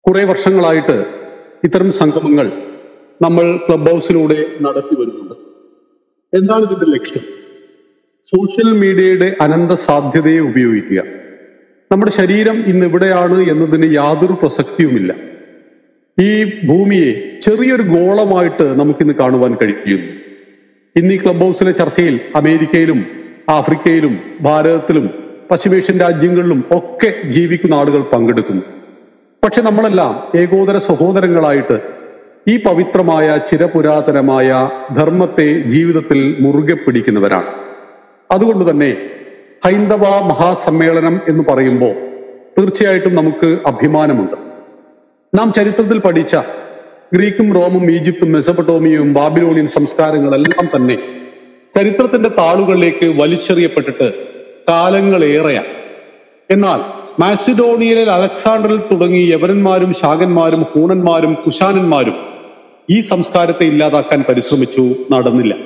കുറെ വർഷങ്ങളായിട്ട് ഇത്തരം സംഗമങ്ങൾ നമ്മൾ ക്ലബ് ഹൗസിലൂടെ നടത്തി വരുന്നുണ്ട് എന്താണ് ഇതിന്റെ ലക്ഷ്യം സോഷ്യൽ മീഡിയയുടെ അനന്ത സാധ്യതയെ ഉപയോഗിക്കുക നമ്മുടെ ശരീരം ഇന്ന് എവിടെയാണ് എന്നതിന് യാതൊരു പ്രസക്തിയുമില്ല ഈ ഭൂമിയെ ചെറിയൊരു ഗോളമായിട്ട് നമുക്കിന്ന് കാണുവാൻ കഴിയുന്നു ഇന്ന് ഈ ക്ലബ് ഹൗസിലെ ചർച്ചയിൽ അമേരിക്കയിലും ആഫ്രിക്കയിലും ഭാരതത്തിലും പശ്ചിമേഷ്യൻ രാജ്യങ്ങളിലും ഒക്കെ ജീവിക്കുന്ന ആളുകൾ പങ്കെടുക്കുന്നു പക്ഷെ നമ്മളെല്ലാം ഏകോദര സഹോദരങ്ങളായിട്ട് ഈ പവിത്രമായ ചിരപുരാതനമായ ധർമ്മത്തെ ജീവിതത്തിൽ മുറുകെ പിടിക്കുന്നവരാണ് അതുകൊണ്ട് തന്നെ ഹൈന്ദവ മഹാസമ്മേളനം എന്ന് പറയുമ്പോൾ തീർച്ചയായിട്ടും നമുക്ക് അഭിമാനമുണ്ട് നാം ചരിത്രത്തിൽ പഠിച്ച ഗ്രീക്കും റോമും ഈജിപ്തും മെസപ്പട്ടോമിയയും ബാബിലോണിയൻ സംസ്കാരങ്ങളെല്ലാം തന്നെ ചരിത്രത്തിന്റെ താളുകളിലേക്ക് വലിച്ചെറിയപ്പെട്ടിട്ട് കാലങ്ങളേറെയാണ് എന്നാൽ മാസിഡോണിയയിലെ അലക്സാണ്ടറിൽ തുടങ്ങി യവനന്മാരും ശാകന്മാരും ഹൂണന്മാരും കുശാനന്മാരും ഈ സംസ്കാരത്തെ ഇല്ലാതാക്കാൻ പരിശ്രമിച്ചു നടന്നില്ല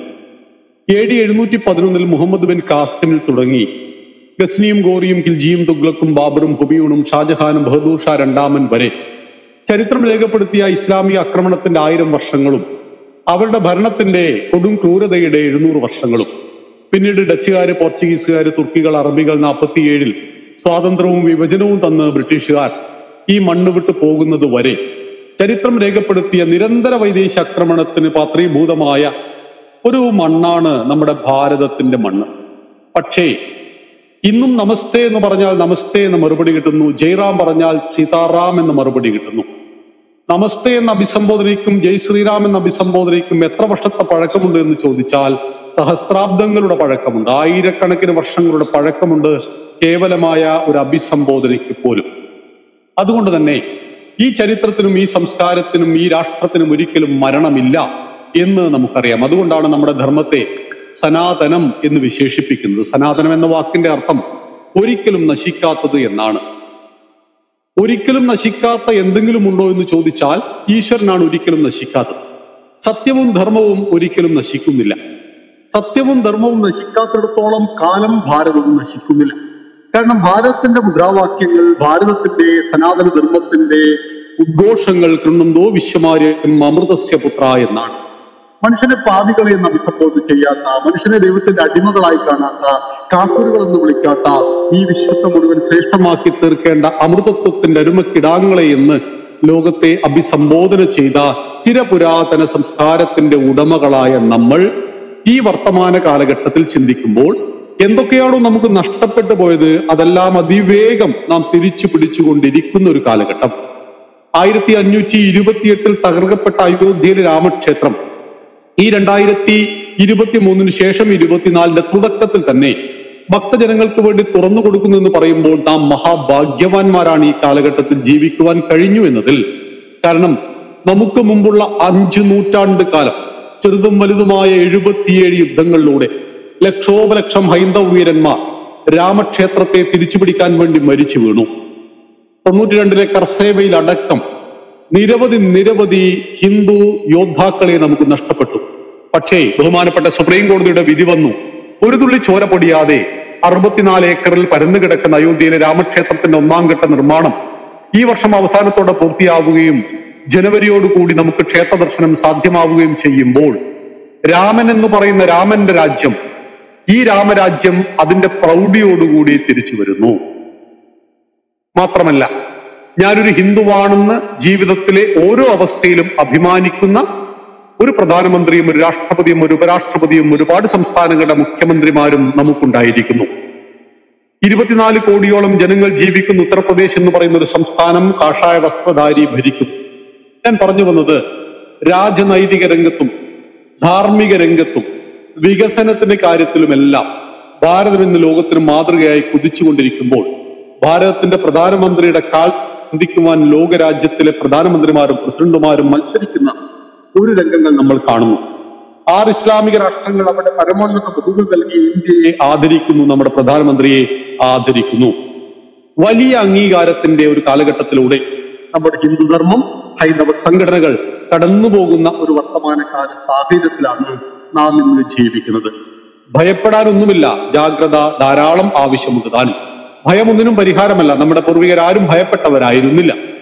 എ ഡി എഴുന്നൂറ്റി പതിനൊന്നിൽ മുഹമ്മദ് ബിൻ കാസിമിൽ തുടങ്ങി ഗസ്നിയും ഗോറിയും ഖിൽജിയും തുഗ്ലക്കും ബാബറും ഹുബിയൂണും ഷാജഹാനും ബഹദൂർ ഷാ രണ്ടാമൻ വരെ ചരിത്രം രേഖപ്പെടുത്തിയ ഇസ്ലാമിക ആക്രമണത്തിന്റെ ആയിരം വർഷങ്ങളും അവരുടെ ഭരണത്തിന്റെ കൊടും ക്രൂരതയുടെ എഴുന്നൂറ് വർഷങ്ങളും പിന്നീട് ഡച്ചുകാര് പോർച്ചുഗീസുകാര് തുർക്കികൾ അറബികൾ നാൽപ്പത്തിയേഴിൽ സ്വാതന്ത്ര്യവും വിഭജനവും തന്ന് ബ്രിട്ടീഷുകാർ ഈ മണ്ണ് വിട്ടു പോകുന്നത് വരെ ചരിത്രം രേഖപ്പെടുത്തിയ നിരന്തര വൈദേശ ആക്രമണത്തിന് പാത്രീഭൂതമായ ഒരു മണ്ണാണ് നമ്മുടെ ഭാരതത്തിന്റെ മണ്ണ് പക്ഷേ ഇന്നും നമസ്തേ എന്ന് പറഞ്ഞാൽ നമസ്തേ എന്ന് മറുപടി കിട്ടുന്നു ജയറാം പറഞ്ഞാൽ സീതാറാം എന്ന മറുപടി കിട്ടുന്നു നമസ്തേ എന്ന അഭിസംബോധനയ്ക്കും ജയ് ശ്രീറാം എന്ന അഭിസംബോധനയ്ക്കും എത്ര വർഷത്തെ പഴക്കമുണ്ട് എന്ന് ചോദിച്ചാൽ സഹസ്രാബ്ദങ്ങളുടെ പഴക്കമുണ്ട് ആയിരക്കണക്കിന് വർഷങ്ങളുടെ പഴക്കമുണ്ട് കേവലമായ ഒരു അഭിസംബോധനയ്ക്ക് പോലും അതുകൊണ്ട് തന്നെ ഈ ചരിത്രത്തിനും ഈ സംസ്കാരത്തിനും ഈ രാഷ്ട്രത്തിനും ഒരിക്കലും മരണമില്ല എന്ന് നമുക്കറിയാം അതുകൊണ്ടാണ് നമ്മുടെ ധർമ്മത്തെ സനാതനം എന്ന് വിശേഷിപ്പിക്കുന്നത് സനാതനം എന്ന വാക്കിന്റെ അർത്ഥം ഒരിക്കലും നശിക്കാത്തത് എന്നാണ് ഒരിക്കലും നശിക്കാത്ത എന്തെങ്കിലും ഉണ്ടോ എന്ന് ചോദിച്ചാൽ ഈശ്വരനാണ് ഒരിക്കലും നശിക്കാത്തത് സത്യവും ധർമ്മവും ഒരിക്കലും നശിക്കുന്നില്ല സത്യവും ധർമ്മവും നശിക്കാത്തിടത്തോളം കാലം ഭാരതവും നശിക്കുന്നില്ല കാരണം ഭാരതത്തിന്റെ മുദ്രാവാക്യങ്ങൾ ഭാരതത്തിന്റെ സനാതന ധർമ്മത്തിന്റെ ഉദ്ഘോഷങ്ങൾ കൃണ്ണന്തോ വിശ്വമാര്യം അമൃതസ്യ പുത്ര എന്നാണ് മനുഷ്യനെ പാപികളെ എന്ന് അഭിസംബോധന ചെയ്യാത്ത മനുഷ്യനെ ദൈവത്തിന്റെ അടിമകളായി കാണാത്ത കാക്കൂരുകൾ എന്ന് വിളിക്കാത്ത ഈ വിശ്വത്തെ മുഴുവൻ ശ്രേഷ്ഠമാക്കി തീർക്കേണ്ട അമൃതത്വത്തിന്റെ അരുമക്കിടാങ്ങളെ എന്ന് ലോകത്തെ അഭിസംബോധന ചെയ്ത ചിരപുരാതന സംസ്കാരത്തിന്റെ ഉടമകളായ നമ്മൾ ഈ വർത്തമാന കാലഘട്ടത്തിൽ ചിന്തിക്കുമ്പോൾ എന്തൊക്കെയാണോ നമുക്ക് നഷ്ടപ്പെട്ടു പോയത് അതെല്ലാം അതിവേഗം നാം തിരിച്ചു പിടിച്ചുകൊണ്ടിരിക്കുന്ന ഒരു കാലഘട്ടം ആയിരത്തി അഞ്ഞൂറ്റി ഇരുപത്തിയെട്ടിൽ തകർക്കപ്പെട്ട അയോധ്യയിലെ രാമക്ഷേത്രം ഈ രണ്ടായിരത്തി ഇരുപത്തി മൂന്നിന് ശേഷം ഇരുപത്തിനാലിന്റെ തുടക്കത്തിൽ തന്നെ ഭക്തജനങ്ങൾക്ക് വേണ്ടി തുറന്നു കൊടുക്കുന്നു എന്ന് പറയുമ്പോൾ നാം മഹാഭാഗ്യവാന്മാരാണ് ഈ കാലഘട്ടത്തിൽ ജീവിക്കുവാൻ കഴിഞ്ഞു എന്നതിൽ കാരണം നമുക്ക് മുമ്പുള്ള അഞ്ചു നൂറ്റാണ്ട് കാലം ചെറുതും വലുതുമായ എഴുപത്തിയേഴ് യുദ്ധങ്ങളിലൂടെ ലക്ഷോപലക്ഷം ഹൈന്ദവ വീരന്മാർ രാമക്ഷേത്രത്തെ തിരിച്ചുപിടിക്കാൻ വേണ്ടി മരിച്ചു വീണു തൊണ്ണൂറ്റി രണ്ടിലെ കർസേവയിൽ അടക്കം നിരവധി നിരവധി ഹിന്ദു യോദ്ധാക്കളെ നമുക്ക് നഷ്ടപ്പെട്ടു പക്ഷേ ബഹുമാനപ്പെട്ട സുപ്രീം കോടതിയുടെ വിധി വന്നു ഒരു തുള്ളി ചോര പൊടിയാതെ അറുപത്തിനാല് ഏക്കറിൽ പരന്നു കിടക്കുന്ന അയോധ്യയിലെ രാമക്ഷേത്രത്തിന്റെ ഒന്നാം ഘട്ട നിർമ്മാണം ഈ വർഷം അവസാനത്തോടെ പൂർത്തിയാവുകയും ജനുവരിയോടുകൂടി നമുക്ക് ക്ഷേത്ര ദർശനം സാധ്യമാവുകയും ചെയ്യുമ്പോൾ രാമൻ എന്ന് പറയുന്ന രാമന്റെ രാജ്യം ഈ രാമരാജ്യം അതിന്റെ പ്രൗഢിയോടുകൂടി തിരിച്ചു വരുന്നു മാത്രമല്ല ഞാനൊരു ഹിന്ദുവാണെന്ന് ജീവിതത്തിലെ ഓരോ അവസ്ഥയിലും അഭിമാനിക്കുന്ന ഒരു പ്രധാനമന്ത്രിയും ഒരു രാഷ്ട്രപതിയും ഒരു ഉപരാഷ്ട്രപതിയും ഒരുപാട് സംസ്ഥാനങ്ങളുടെ മുഖ്യമന്ത്രിമാരും നമുക്കുണ്ടായിരിക്കുന്നു ഇരുപത്തിനാല് കോടിയോളം ജനങ്ങൾ ജീവിക്കുന്ന ഉത്തർപ്രദേശ് എന്ന് പറയുന്ന ഒരു സംസ്ഥാനം കാഷായ വസ്ത്രധാരി ഭരിക്കുന്നു ഞാൻ പറഞ്ഞു വന്നത് രാജനൈതിക രംഗത്തും ധാർമ്മിക രംഗത്തും വികസനത്തിന്റെ കാര്യത്തിലുമെല്ലാം ഭാരതം ഇന്ന് ലോകത്തിന് മാതൃകയായി കുതിച്ചുകൊണ്ടിരിക്കുമ്പോൾ ഭാരതത്തിന്റെ പ്രധാനമന്ത്രിയുടെ കാൽ ചിന്തിക്കുവാൻ ലോകരാജ്യത്തിലെ പ്രധാനമന്ത്രിമാരും പ്രസിഡന്റുമാരും മത്സരിക്കുന്ന ഒരു രംഗങ്ങൾ നമ്മൾ കാണുന്നു ആറ് ഇസ്ലാമിക രാഷ്ട്രങ്ങൾ അവരുടെ പരമോന്നത ബഹുമതി നൽകി ഇന്ത്യയെ ആദരിക്കുന്നു നമ്മുടെ പ്രധാനമന്ത്രിയെ ആദരിക്കുന്നു വലിയ അംഗീകാരത്തിന്റെ ഒരു കാലഘട്ടത്തിലൂടെ നമ്മുടെ ഹിന്ദുധർമ്മം ഹൈന്ദവ സംഘടനകൾ കടന്നുപോകുന്ന ഒരു വർത്തമാനകാല സാഹചര്യത്തിലാണ് നാം ഇന്ന് ജീവിക്കുന്നത് ഭയപ്പെടാനൊന്നുമില്ല ജാഗ്രത ധാരാളം ആവശ്യമുണ്ട് താനും ഭയമൊന്നിനും പരിഹാരമല്ല നമ്മുടെ പൂർവികരാരും ഭയപ്പെട്ടവരായിരുന്നില്ല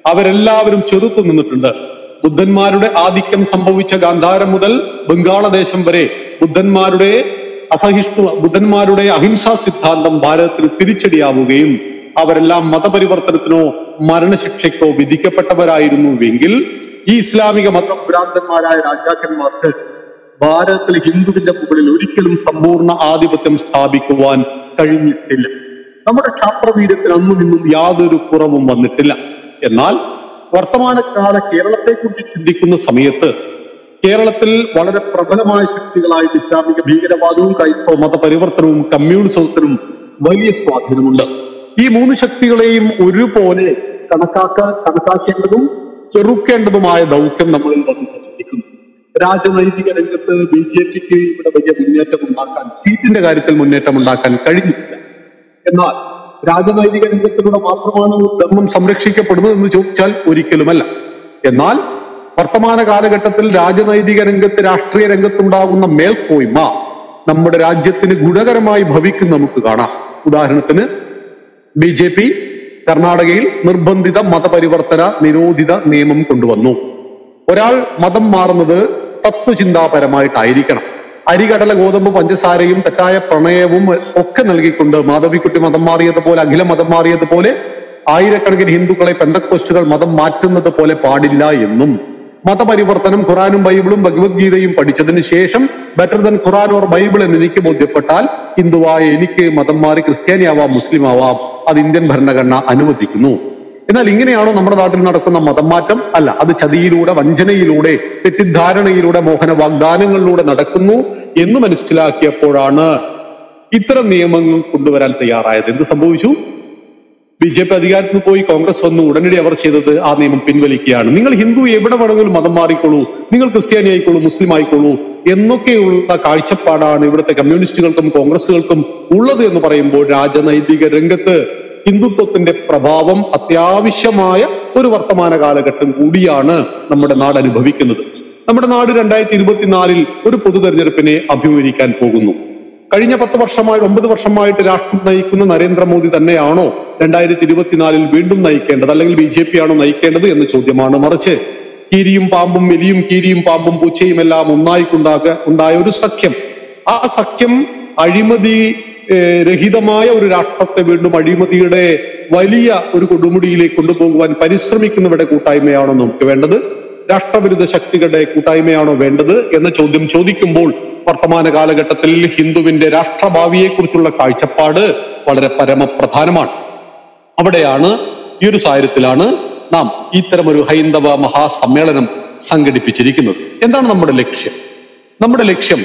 അവരെല്ലാവരും ചെറുത്തു നിന്നിട്ടുണ്ട് ബുദ്ധന്മാരുടെ ആധിക്യം സംഭവിച്ച ഗാന്ധാരം മുതൽ ബംഗാളദേശം വരെ ബുദ്ധന്മാരുടെ അസഹിഷ്ണു ബുദ്ധന്മാരുടെ അഹിംസാ സിദ്ധാന്തം ഭാരതത്തിന് തിരിച്ചടിയാവുകയും അവരെല്ലാം മതപരിവർത്തനത്തിനോ മരണശിക്ഷയ്ക്കോ വിധിക്കപ്പെട്ടവരായിരുന്നുവെങ്കിൽ ഈ ഇസ്ലാമിക മതഭ്രാന്തന്മാരായ രാജാക്കന്മാർക്ക് ഭാരതത്തിലെ ഹിന്ദുവിന്റെ മുകളിൽ ഒരിക്കലും സമ്പൂർണ്ണ ആധിപത്യം സ്ഥാപിക്കുവാൻ കഴിഞ്ഞിട്ടില്ല നമ്മുടെ ക്ഷാത്രവീര്യത്തിന് അന്നും ഇന്നും യാതൊരു കുറവും വന്നിട്ടില്ല എന്നാൽ വർത്തമാനകാല കേരളത്തെക്കുറിച്ച് ചിന്തിക്കുന്ന സമയത്ത് കേരളത്തിൽ വളരെ പ്രബലമായ ശക്തികളായിട്ട് ഇസ്ലാമിക ഭീകരവാദവും ക്രൈസ്തവ മതപരിവർത്തനവും കമ്മ്യൂണിസത്തിനും വലിയ സ്വാധീനമുണ്ട് ഈ മൂന്ന് ശക്തികളെയും ഒരുപോലെ കണക്കാക്ക കണക്കാക്കേണ്ടതും ചെറുക്കേണ്ടതുമായ ദൗത്യം നമ്മളിൽ വന്ന് ചിന്തിക്കുന്നു രാജനൈതിക രംഗത്ത് ബി ജെ പിക്ക് ഇവിടെ വലിയ മുന്നേറ്റം ഉണ്ടാക്കാൻ സീറ്റിന്റെ കാര്യത്തിൽ മുന്നേറ്റം ഉണ്ടാക്കാൻ കഴിഞ്ഞിട്ടില്ല എന്നാൽ രാജനൈതിക രംഗത്തിലൂടെ മാത്രമാണ് ഒരു ധർമ്മം സംരക്ഷിക്കപ്പെടുന്നത് എന്ന് ചോദിച്ചാൽ ഒരിക്കലുമല്ല എന്നാൽ വർത്തമാന കാലഘട്ടത്തിൽ രാജനൈതിക രംഗത്ത് രാഷ്ട്രീയ രംഗത്തുണ്ടാകുന്ന മേൽക്കോയ്മ നമ്മുടെ രാജ്യത്തിന് ഗുണകരമായി ഭവിക്കും നമുക്ക് കാണാം ഉദാഹരണത്തിന് ബി ജെ പി കർണാടകയിൽ നിർബന്ധിത മതപരിവർത്തന നിരോധിത നിയമം കൊണ്ടുവന്നു ഒരാൾ മതം മാറുന്നത് തത്വചിന്താപരമായിട്ടായിരിക്കണം അരികടല ഗോതമ്പ് പഞ്ചസാരയും തെറ്റായ പ്രണയവും ഒക്കെ നൽകിക്കൊണ്ട് മാധവിക്കുട്ടി മതം മാറിയതുപോലെ അഖില മതം മാറിയതുപോലെ ആയിരക്കണക്കിന് ഹിന്ദുക്കളെ പെന്തക്കോസ്റ്റുകൾ മതം മാറ്റുന്നത് പോലെ പാടില്ല എന്നും മതപരിവർത്തനം ഖുറാനും ബൈബിളും ഭഗവത്ഗീതയും പഠിച്ചതിന് ശേഷം better than Quran or Bible എന്ന് എനിക്ക് ബോധ്യപ്പെട്ടാൽ ഹിന്ദുവായ എനിക്ക് മതം മാറി ക്രിസ്ത്യാനിയാവാം മുസ്ലിം ആവാം അത് ഇന്ത്യൻ ഭരണഘടന അനുവദിക്കുന്നു എന്നാൽ ഇങ്ങനെയാണോ നമ്മുടെ നാട്ടിൽ നടക്കുന്ന മതം മാറ്റം അല്ല അത് ചതിയിലൂടെ വഞ്ചനയിലൂടെ തെറ്റിദ്ധാരണയിലൂടെ മോഹന വാഗ്ദാനങ്ങളിലൂടെ നടക്കുന്നു എന്ന് മനസ്സിലാക്കിയപ്പോഴാണ് ഇത്തരം നിയമങ്ങൾ കൊണ്ടുവരാൻ തയ്യാറായത് എന്ത് സംഭവിച്ചു ബി ജെ പി അധികാരത്തിൽ പോയി കോൺഗ്രസ് വന്നു ഉടനടി അവർ ചെയ്തത് ആ നിയമം പിൻവലിക്കുകയാണ് നിങ്ങൾ ഹിന്ദു എവിടെ വേണമെങ്കിലും മതം മാറിക്കോളൂ നിങ്ങൾ ക്രിസ്ത്യാനി ആയിക്കോളൂ മുസ്ലിം ആയിക്കോളൂ എന്നൊക്കെയുള്ള കാഴ്ചപ്പാടാണ് ഇവിടുത്തെ കമ്മ്യൂണിസ്റ്റുകൾക്കും കോൺഗ്രസുകൾക്കും ഉള്ളത് എന്ന് പറയുമ്പോൾ രാജനൈതിക രംഗത്ത് ഹിന്ദുത്വത്തിന്റെ പ്രഭാവം അത്യാവശ്യമായ ഒരു വർത്തമാന കാലഘട്ടം കൂടിയാണ് നമ്മുടെ നാട് അനുഭവിക്കുന്നത് നമ്മുടെ നാട് രണ്ടായിരത്തി ഇരുപത്തിനാലിൽ ഒരു പൊതു തെരഞ്ഞെടുപ്പിനെ അഭിമുഖീകരിക്കാൻ പോകുന്നു കഴിഞ്ഞ പത്ത് വർഷമായി ഒമ്പത് വർഷമായിട്ട് രാഷ്ട്രം നയിക്കുന്ന നരേന്ദ്രമോദി തന്നെയാണോ രണ്ടായിരത്തി ഇരുപത്തിനാലിൽ വീണ്ടും നയിക്കേണ്ടത് അല്ലെങ്കിൽ ബി ജെ പി ആണോ നയിക്കേണ്ടത് എന്ന ചോദ്യമാണ് മറിച്ച് കീരിയും പാമ്പും എലിയും കീരിയും പാമ്പും പൂച്ചയും എല്ലാം ഒന്നായിക്കൊണ്ടാക ഉണ്ടായ ഒരു സഖ്യം ആ സഖ്യം അഴിമതി ഏഹ്, രഹിതമായ ഒരു രാഷ്ട്രത്തെ വീണ്ടും അഴിമതിയുടെ വലിയ ഒരു കൊടുമുടിയിലേക്ക് കൊണ്ടുപോകുവാൻ പരിശ്രമിക്കുന്നവരുടെ കൂട്ടായ്മയാണോ നമുക്ക് വേണ്ടത് രാഷ്ട്രവിരുദ്ധ ശക്തികളുടെ കൂട്ടായ്മയാണോ വേണ്ടത് എന്ന ചോദ്യം ചോദിക്കുമ്പോൾ വർത്തമാന കാലഘട്ടത്തിൽ ഹിന്ദുവിന്റെ രാഷ്ട്രഭാവിയെക്കുറിച്ചുള്ള കാഴ്ചപ്പാട് വളരെ പരമപ്രധാനമാണ് അവിടെയാണ് ഈ ഒരു സാഹചര്യത്തിലാണ് നാം ഇത്തരം ഒരു ഹൈന്ദവ മഹാസമ്മേളനം സംഘടിപ്പിച്ചിരിക്കുന്നത് എന്താണ് നമ്മുടെ ലക്ഷ്യം നമ്മുടെ ലക്ഷ്യം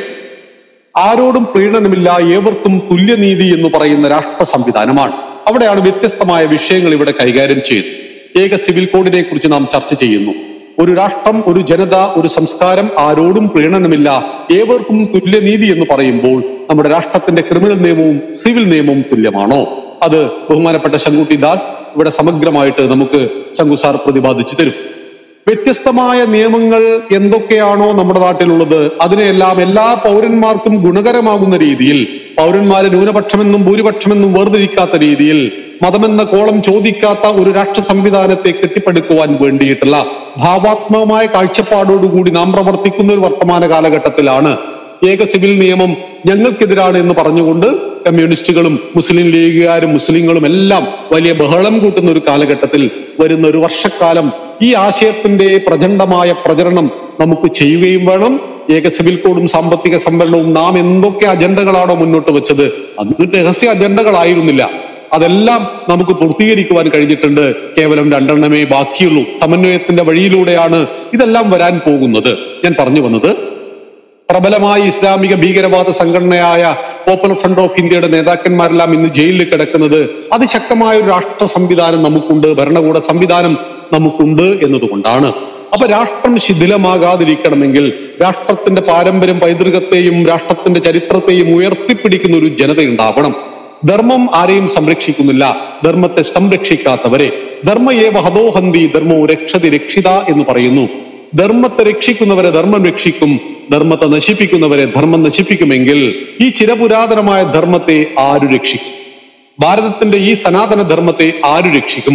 ആരോടും പ്രീണനമില്ല ഏവർക്കും തുല്യനീതി എന്ന് പറയുന്ന രാഷ്ട്ര സംവിധാനമാണ് അവിടെയാണ് വ്യത്യസ്തമായ വിഷയങ്ങൾ ഇവിടെ കൈകാര്യം ചെയ്യുന്നത് ഏക സിവിൽ കോഡിനെ കുറിച്ച് നാം ചർച്ച ചെയ്യുന്നു ഒരു രാഷ്ട്രം ഒരു ജനത ഒരു സംസ്കാരം ആരോടും പ്രീണനമില്ല ഏവർക്കും തുല്യനീതി എന്ന് പറയുമ്പോൾ നമ്മുടെ രാഷ്ട്രത്തിന്റെ ക്രിമിനൽ നിയമവും സിവിൽ നിയമവും തുല്യമാണോ അത് ബഹുമാനപ്പെട്ട ശങ്കുട്ടി ദാസ് ഇവിടെ സമഗ്രമായിട്ട് നമുക്ക് ശങ്കു സാർ പ്രതിപാദിച്ചു തരും വ്യത്യസ്തമായ നിയമങ്ങൾ എന്തൊക്കെയാണോ നമ്മുടെ നാട്ടിലുള്ളത് അതിനെയെല്ലാം എല്ലാ പൗരന്മാർക്കും ഗുണകരമാകുന്ന രീതിയിൽ പൗരന്മാരെ ന്യൂനപക്ഷമെന്നും ഭൂരിപക്ഷമെന്നും വേർതിരിക്കാത്ത രീതിയിൽ മതമെന്ന കോളം ചോദിക്കാത്ത ഒരു രാഷ്ട്ര സംവിധാനത്തെ കെട്ടിപ്പടുക്കുവാൻ വേണ്ടിയിട്ടുള്ള ഭാവാത്മകമായ കാഴ്ചപ്പാടോടുകൂടി നാം പ്രവർത്തിക്കുന്ന ഒരു വർത്തമാന കാലഘട്ടത്തിലാണ് ഏക സിവിൽ നിയമം ഞങ്ങൾക്കെതിരാണ് എന്ന് പറഞ്ഞുകൊണ്ട് കമ്മ്യൂണിസ്റ്റുകളും മുസ്ലിം ലീഗുകാരും മുസ്ലിങ്ങളും എല്ലാം വലിയ ബഹളം കൂട്ടുന്ന ഒരു കാലഘട്ടത്തിൽ വരുന്ന ഒരു വർഷക്കാലം ഈ ആശയത്തിന്റെ പ്രചണ്ഡമായ പ്രചരണം നമുക്ക് ചെയ്യുകയും വേണം ഏക സിവിൽ കോഡും സാമ്പത്തിക സംവരണവും നാം എന്തൊക്കെ അജണ്ടകളാണോ മുന്നോട്ട് വെച്ചത് അത് രഹസ്യ അജണ്ടകളായിരുന്നില്ല അതെല്ലാം നമുക്ക് പൂർത്തീകരിക്കുവാൻ കഴിഞ്ഞിട്ടുണ്ട് കേവലം രണ്ടെണ്ണമേ ബാക്കിയുള്ളൂ സമന്വയത്തിന്റെ വഴിയിലൂടെയാണ് ഇതെല്ലാം വരാൻ പോകുന്നത് ഞാൻ പറഞ്ഞു വന്നത് പ്രബലമായ ഇസ്ലാമിക ഭീകരവാദ സംഘടനയായ പോപ്പുലർ ഫ്രണ്ട് ഓഫ് ഇന്ത്യയുടെ നേതാക്കന്മാരെല്ലാം ഇന്ന് ജയിലിൽ കിടക്കുന്നത് അതിശക്തമായ ഒരു രാഷ്ട്ര സംവിധാനം നമുക്കുണ്ട് ഭരണകൂട സംവിധാനം നമുക്കുണ്ട് എന്നതുകൊണ്ടാണ് അപ്പൊ രാഷ്ട്രം ശിഥിലമാകാതിരിക്കണമെങ്കിൽ രാഷ്ട്രത്തിന്റെ പാരമ്പര്യം പൈതൃകത്തെയും രാഷ്ട്രത്തിന്റെ ചരിത്രത്തെയും ഉയർത്തിപ്പിടിക്കുന്ന ഒരു ജനതയുണ്ടാവണം ധർമ്മം ആരെയും സംരക്ഷിക്കുന്നില്ല ധർമ്മത്തെ സംരക്ഷിക്കാത്തവരെ ധർമ്മയേവ ഹതോഹന്തി ധർമ്മോ രക്ഷതി രക്ഷിത എന്ന് പറയുന്നു ധർമ്മത്തെ രക്ഷിക്കുന്നവരെ ധർമ്മം രക്ഷിക്കും ധർമ്മത്തെ നശിപ്പിക്കുന്നവരെ ധർമ്മം നശിപ്പിക്കുമെങ്കിൽ ഈ ചിരപുരാതനമായ ധർമ്മത്തെ ആരു രക്ഷിക്കും ഭാരതത്തിന്റെ ഈ സനാതന ധർമ്മത്തെ ആരു രക്ഷിക്കും